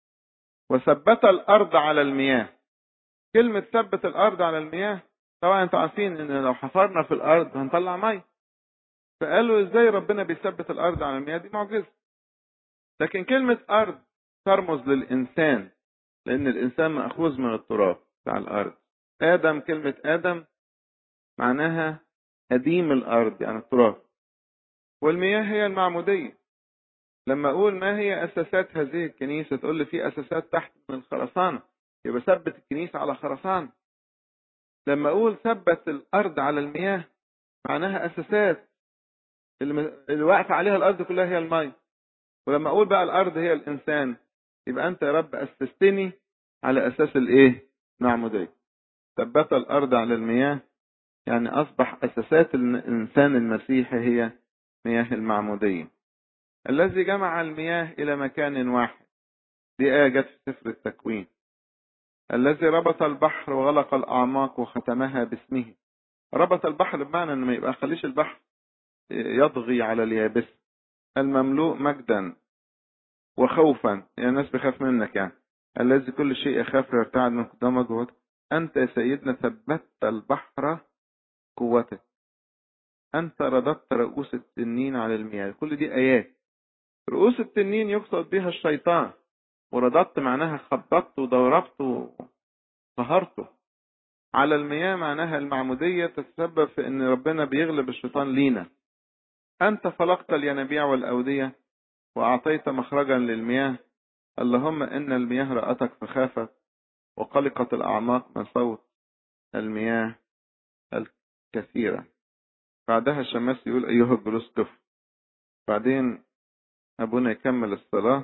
[SPEAKER 1] وثبت الأرض على المياه كلمة ثبت الأرض على المياه طبعا انتوا عارفين ان لو حفرنا في الأرض هنطلع مية فقالوا ازاي ربنا بيثبت الارض على المياه دي معجزه لكن كلمه ارض ترمز للانسان لان الانسان ماخوذ من التراب بتاع الارض ادم كلمه ادم معناها قديم الارض يعني التراب والمياه هي المعموديه لما اقول ما هي اساسات هذه الكنيسه تقول لي في اساسات تحت من الخرسانه يبقى ثبت الكنيسه على خرسانه لما اقول ثبت الارض على المياه معناها اساسات اللي, اللي واقفه عليها الارض كلها هي المي ولما اقول بقى الارض هي الانسان يبقى انت يا رب اسستني على اساس الايه معموديه ثبت الارض على المياه يعني اصبح اساسات الانسان المسيحي هي مياه المعموديه الذي جمع المياه الى مكان واحد دي ايه جت في سفر التكوين الذي ربط البحر وغلق الاعماق وختمها باسمه ربط البحر بمعنى انه ما يبقى خليش البحر يضغي على اليابس المملوء مجدا وخوفا يعني الناس بخاف منك يعني الذي كل شيء يخاف ويرتعد من قدام وجهك أنت يا سيدنا ثبتت البحر قوتك أنت رددت رؤوس التنين على المياه كل دي آيات رؤوس التنين يقصد بها الشيطان ورددت معناها خبطت وضربت وقهرته على المياه معناها المعمودية تتسبب في أن ربنا بيغلب الشيطان لينا أنت فلقت الينابيع والأودية وأعطيت مخرجا للمياه اللهم إن المياه رأتك فخافت وقلقت الأعماق من صوت المياه الكثيرة بعدها الشماس يقول أيها الجلوس قف بعدين أبونا يكمل الصلاة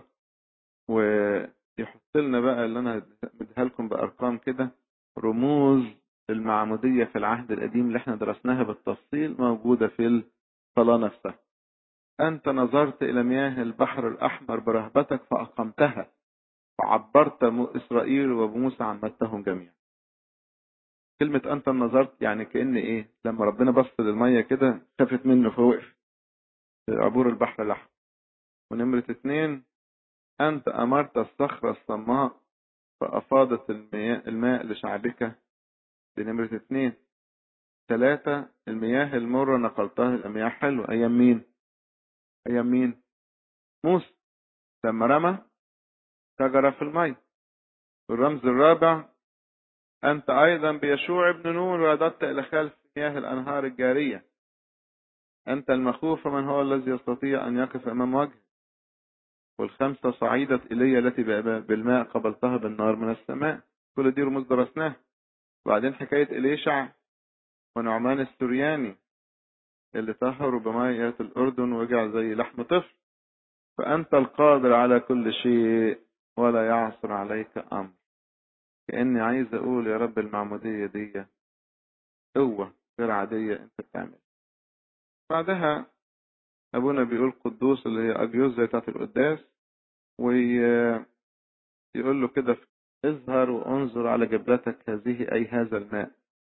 [SPEAKER 1] ويحط لنا بقى اللي أنا مديها لكم بأرقام كده رموز المعمودية في العهد القديم اللي احنا درسناها بالتفصيل موجودة في الصلاة نفسها أنت نظرت إلى مياه البحر الأحمر برهبتك فأقمتها وعبرت إسرائيل وبموسى عمتهم جميعا كلمة أنت نظرت يعني كأن إيه لما ربنا بص للمية كده خافت منه فوقف عبور البحر الأحمر ونمرة اتنين أنت أمرت الصخرة الصماء فأفاضت المياه, الماء لشعبك دي نمرة اتنين ثلاثة المياه المرة نقلتها إلى مياه حلوة أيام مين؟ أيام مين؟ موسى لما رمى شجرة في المي الرمز الرابع أنت أيضا بيشوع ابن نون رددت إلى خلف مياه الأنهار الجارية أنت المخوف من هو الذي يستطيع أن يقف أمام وجهه والخمسة صعيدت إلي التي بالماء قبلتها بالنار من السماء كل دي رموز درسناها وبعدين حكاية إليشع ونعمان السرياني اللي طهروا بمية الأردن وجع زي لحم طفل فأنت القادر على كل شيء ولا يعصر عليك أمر كأني عايز أقول يا رب المعمودية دي قوة غير عادية أنت بتعمل بعدها أبونا بيقول قدوس اللي هي أجيوز زي بتاعت القداس ويقول له كده اظهر وانظر على جبلتك هذه أي هذا الماء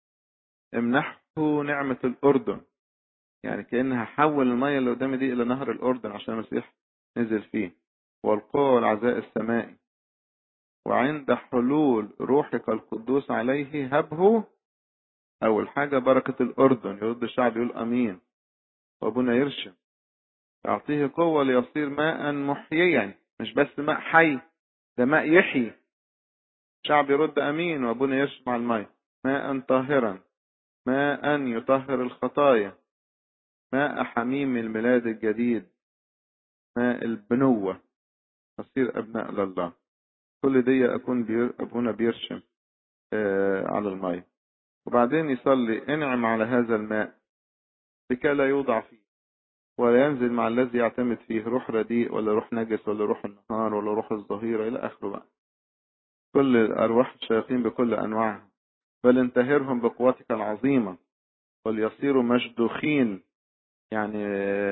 [SPEAKER 1] امنحه نعمة الأردن يعني كأنها حول المية اللي قدامي دي إلى نهر الأردن عشان المسيح نزل فيه والقوة والعزاء السمائي وعند حلول روحك القدوس عليه هبه أول حاجة بركة الأردن يرد الشعب يقول أمين وأبونا يرشم يعطيه قوة ليصير ماء محييا مش بس ماء حي ده ماء يحيي الشعب يرد أمين وأبونا يرشم على الماء ماء طاهرا ماء يطهر الخطايا ماء حميم الميلاد الجديد ماء البنوة نصير أبناء لله كل دي أكون بير أبونا بيرشم آه على الماء وبعدين يصلي انعم على هذا الماء لكي لا يوضع فيه ولا ينزل مع الذي يعتمد فيه روح رديء ولا روح نجس ولا روح النهار ولا روح الظهيرة إلى آخره بقى كل أرواح الشياطين بكل أنواعها بل انتهرهم بقوتك العظيمة وليصيروا مشدوخين يعني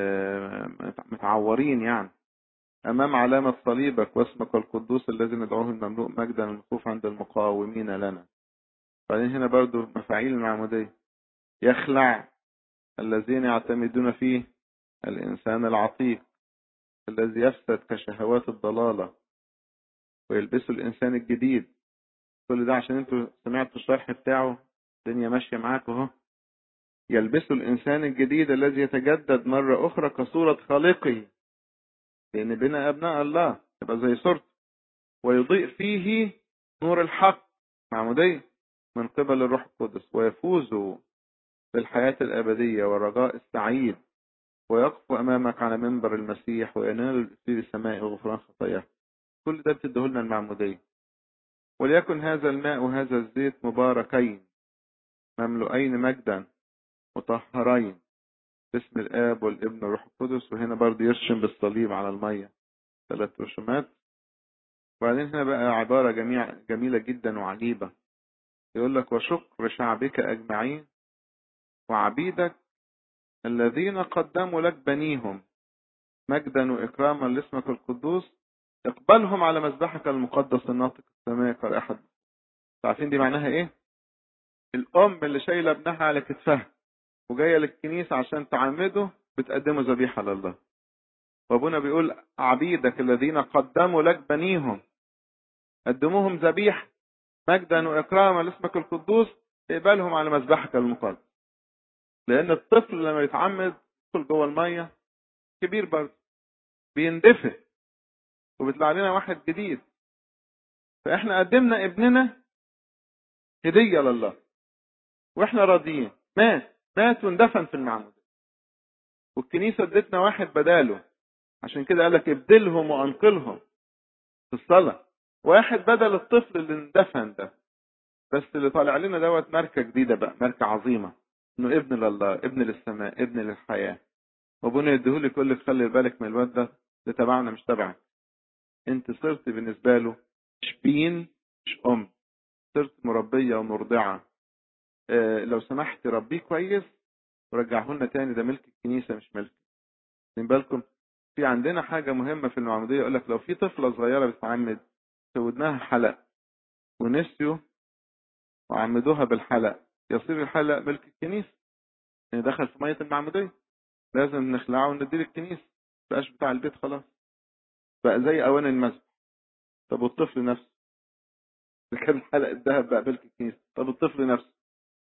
[SPEAKER 1] متعورين يعني أمام علامة صليبك واسمك القدوس الذي ندعوه المملوء مجدا المخوف عند المقاومين لنا بعدين هنا برضو مفاعيل المعمودية يخلع الذين يعتمدون فيه الإنسان العتيق الذي يفسد كشهوات الضلالة ويلبسوا الإنسان الجديد كل ده عشان انتوا سمعتوا الشرح بتاعه الدنيا ماشية معاك اهو يلبسوا الإنسان الجديد الذي يتجدد مرة أخرى كصورة خالقه لأن بنا أبناء الله يبقى زي صورته ويضيء فيه نور الحق معمودية من قبل الروح القدس ويفوزوا بالحياة الأبدية والرجاء السعيد ويقف أمامك على منبر المسيح وينال في السماء غفران خطاياه كل ده بتديه لنا المعمودية وليكن هذا الماء وهذا الزيت مباركين مملوئين مجدا مطهرين باسم الآب والابن والروح القدس وهنا برضه يرشم بالصليب على المية ثلاث رسومات وبعدين هنا بقى عبارة جميع جميلة جدا وعجيبة يقول لك وشكر شعبك أجمعين وعبيدك الذين قدموا لك بنيهم مجدا وإكراما لاسمك القدوس اقبلهم على مذبحك المقدس الناطق السماء كرائحة عارفين دي معناها ايه الام اللي شايله ابنها على كتفها وجايه للكنيسه عشان تعمده بتقدمه ذبيحه لله وابونا بيقول عبيدك الذين قدموا لك بنيهم قدموهم ذبيحه مجدا واكراما لاسمك القدوس اقبلهم على مذبحك المقدس لان الطفل لما يتعمد يدخل جوه الميه كبير برضه بيندفن وبيطلع لنا واحد جديد فاحنا قدمنا ابننا هديه لله واحنا راضيين مات مات واندفن في المعمود والكنيسه ادتنا واحد بداله عشان كده قال لك ابدلهم وانقلهم في الصلاه واحد بدل الطفل اللي اندفن ده بس اللي طالع لنا دوت ماركه جديده بقى ماركه عظيمه انه ابن لله ابن للسماء ابن للحياه وابونا يديهولك يقول لك خلي بالك من الواد ده ده تبعنا مش تبعك انت صرت بالنسبه له مش بين مش ام صرت مربيه ومرضعه اه لو سمحت ربيه كويس ورجعه لنا تاني ده ملك الكنيسه مش ملك خدين بالكم في عندنا حاجه مهمه في المعموديه يقول لك لو في طفله صغيره بتتعمد في ودنها حلق ونسيوا وعمدوها بالحلق يصير الحلق ملك الكنيسه يعني دخل في ميه المعموديه لازم نخلعه ونديه للكنيسه بقاش بتاع البيت خلاص بقى زي اوان المسجد طب والطفل نفسه ده كان حلق الذهب بقى ملك الكنيسه طب الطفل نفسه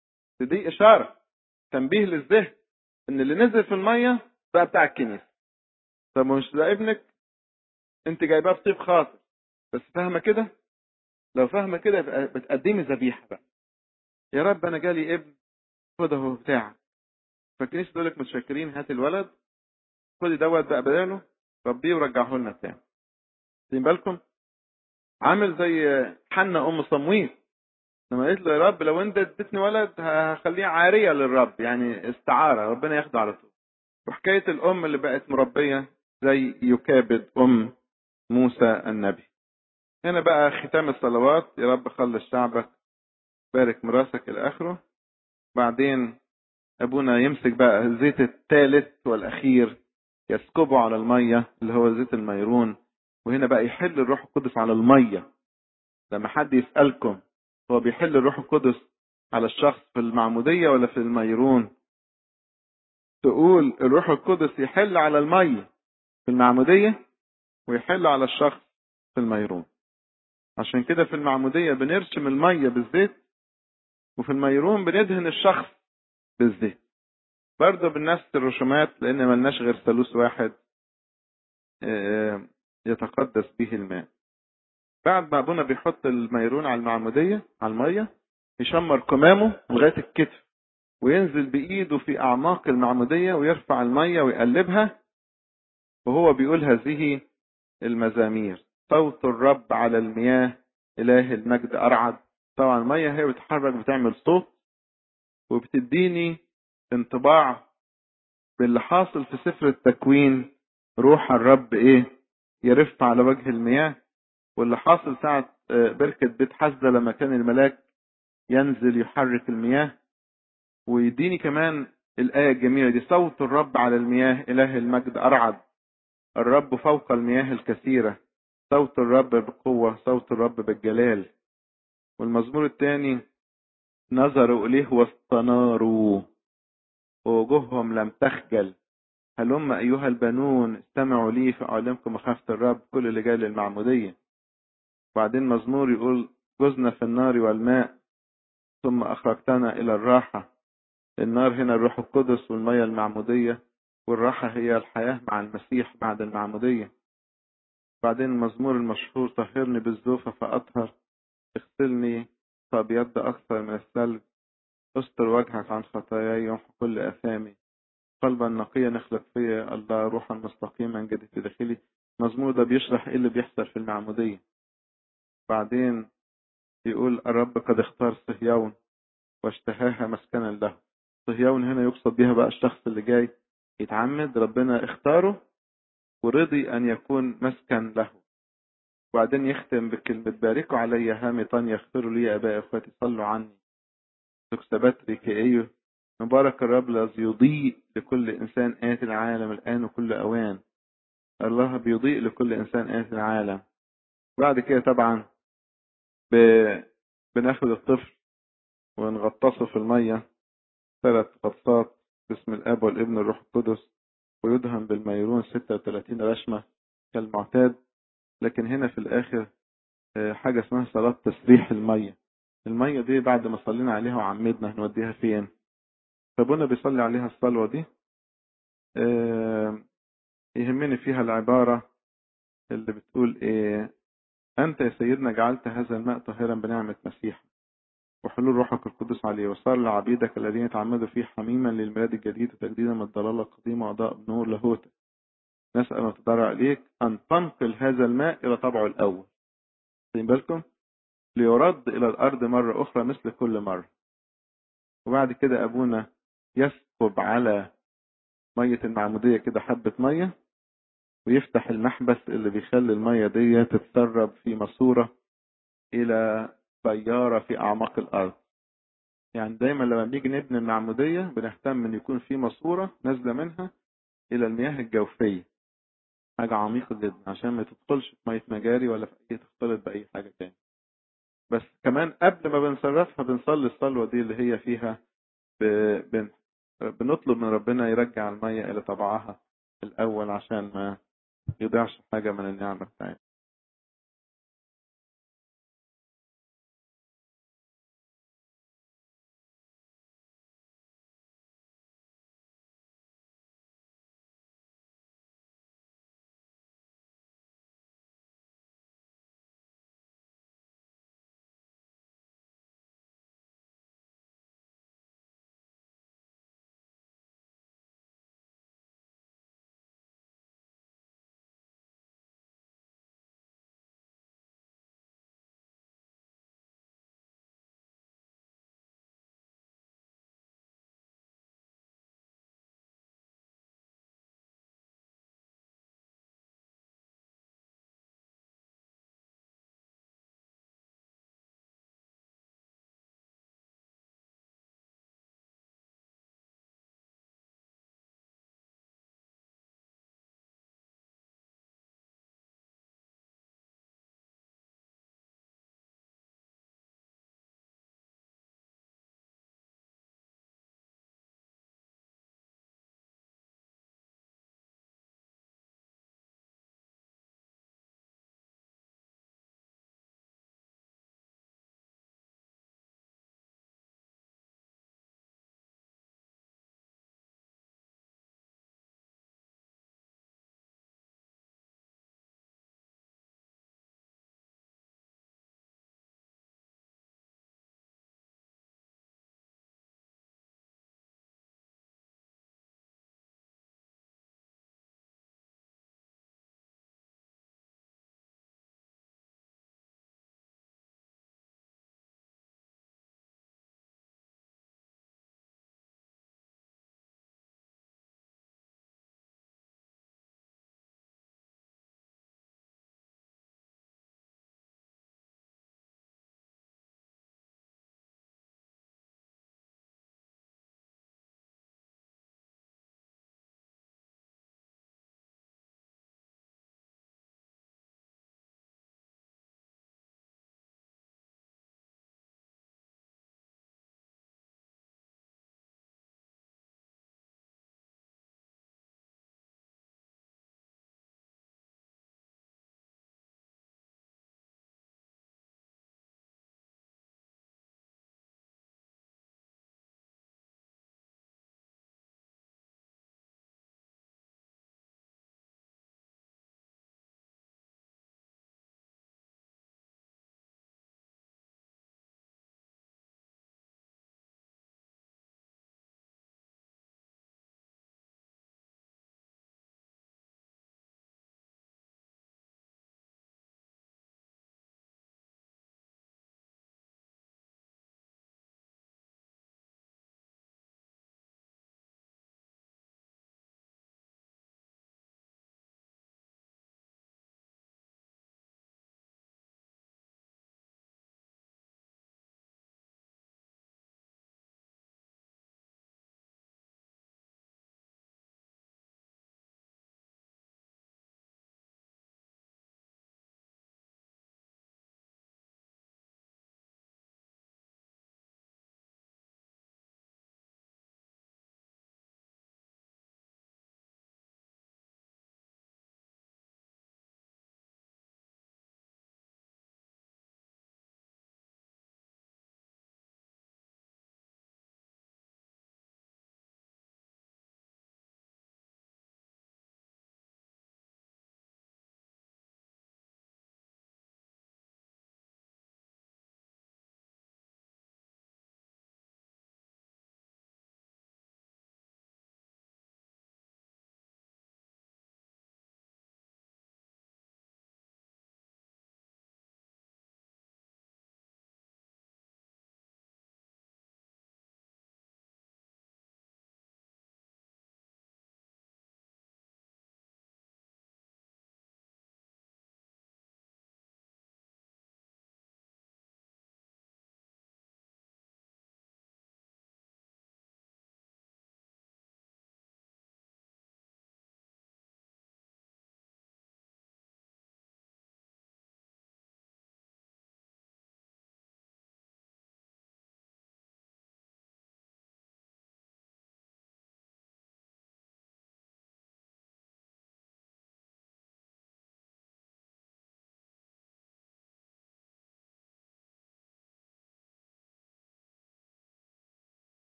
[SPEAKER 1] دي اشاره تنبيه للذهن ان اللي نزل في الميه بقى بتاع الكنيسه طب مش ده ابنك انت جايباه في طيب خاطر بس فاهمه كده لو فاهمه كده يبقى بتقدمي ذبيحه بقى يا رب انا جالي ابن خد اهو بتاعك فالكنيسه تقول لك متشكرين هات الولد خدي دوت بقى بداله ربيه ورجعه لنا تاني واخدين بالكم عامل زي حنا ام صمويل لما قالت له يا رب لو انت اديتني ولد هخليه عاريه للرب يعني استعاره ربنا ياخده على طول وحكايه الام اللي بقت مربيه زي يكابد ام موسى النبي هنا بقى ختام الصلوات يا رب خلص شعبك بارك مراسك الى اخره بعدين ابونا يمسك بقى الزيت الثالث والاخير يسكبه على الميه اللي هو زيت الميرون وهنا بقى يحل الروح القدس على الميه لما حد يسالكم هو بيحل الروح القدس على الشخص في المعموديه ولا في الميرون تقول الروح القدس يحل على الميه في المعموديه ويحل على الشخص في الميرون عشان كده في المعموديه بنرسم الميه بالزيت وفي الميرون بندهن الشخص بالزيت برضه بنفس الرسومات لان ملناش غير ثالوث واحد يتقدس به الماء بعد ما ابونا بيحط الميرون على المعموديه على الميه يشمر كمامه لغايه الكتف وينزل بايده في اعماق المعموديه ويرفع الميه ويقلبها وهو بيقول هذه المزامير صوت الرب على المياه اله المجد ارعد طبعا الميه هي بتتحرك بتعمل صوت وبتديني انطباع باللي حاصل في سفر التكوين روح الرب ايه يرف على وجه المياه واللي حاصل ساعة بركة بيت حسدة لما كان الملاك ينزل يحرك المياه ويديني كمان الآية الجميلة دي صوت الرب على المياه إله المجد أرعد الرب فوق المياه الكثيرة صوت الرب بقوة صوت الرب بالجلال والمزمور الثاني نظروا إليه واستناروا ووجوههم لم تخجل هلم أيها البنون استمعوا لي فأعلمكم مخافة الرب كل اللي جاي للمعمودية وبعدين مزمور يقول جزنا في النار والماء ثم أخرجتنا إلى الراحة النار هنا الروح القدس والمية المعمودية والراحة هي الحياة مع المسيح بعد المعمودية بعدين المزمور المشهور طهرني بالزوفة فأطهر اغسلني فأبيض أكثر من الثلج استر وجهك عن خطاياي يمحو كل أثامي قلبا نقيا نخلق فيا الله روحا مستقيما جدد في داخلي المزمور ده بيشرح ايه اللي بيحصل في المعمودية بعدين يقول الرب قد اختار صهيون واشتهاها مسكنا له صهيون هنا يقصد بها بقى الشخص اللي جاي يتعمد ربنا اختاره ورضي أن يكون مسكن له وبعدين يختم بكلمة باركوا علي هامطا يغفروا لي أبائي أخواتي صلوا عني تكسبت ريكيئيه مبارك الرب الذي يضيء لكل إنسان آتي العالم الآن وكل أوان الله بيضيء لكل إنسان آتي العالم بعد كده طبعا ب... بناخد الطفل ونغطسه في المية ثلاث غطسات باسم الاب والابن والروح القدس ويدهن بالميرون 36 رشمة كالمعتاد لكن هنا في الاخر حاجة اسمها صلاة تسريح المية المية دي بعد ما صلينا عليها وعمدنا هنوديها فين فابونا بيصلي عليها الصلوة دي يهمني فيها العبارة اللي بتقول ايه انت يا سيدنا جعلت هذا الماء طاهرا بنعمة مسيح وحلول روحك القدس عليه وصار لعبيدك الذين يتعمدوا فيه حميما للميلاد الجديد وتجديدا من الضلالة القديمة وضاء بنور لاهوتك نسأل ونتضرع إليك أن تنقل هذا الماء إلى طبعه الأول خدين بالكم ليرد إلى الأرض مرة أخرى مثل كل مرة وبعد كده أبونا يسكب على مية المعمودية كده حبة مية ويفتح المحبس اللي بيخلي المية دي تتسرب في ماسورة إلى طيارة في أعماق الأرض يعني دايما لما بنيجي نبني المعمودية بنهتم إن يكون في ماسورة نازلة منها إلى المياه الجوفية حاجة عميقة جدا عشان ما تدخلش في مية مجاري ولا في أي تختلط بأي حاجة تاني بس كمان قبل ما بنصرفها بنصلي الصلوة دي اللي هي فيها ب... بن... بنطلب من ربنا يرجع المية إلى طبعها الأول عشان ما يضيعش حاجة من النعمة بتاعتنا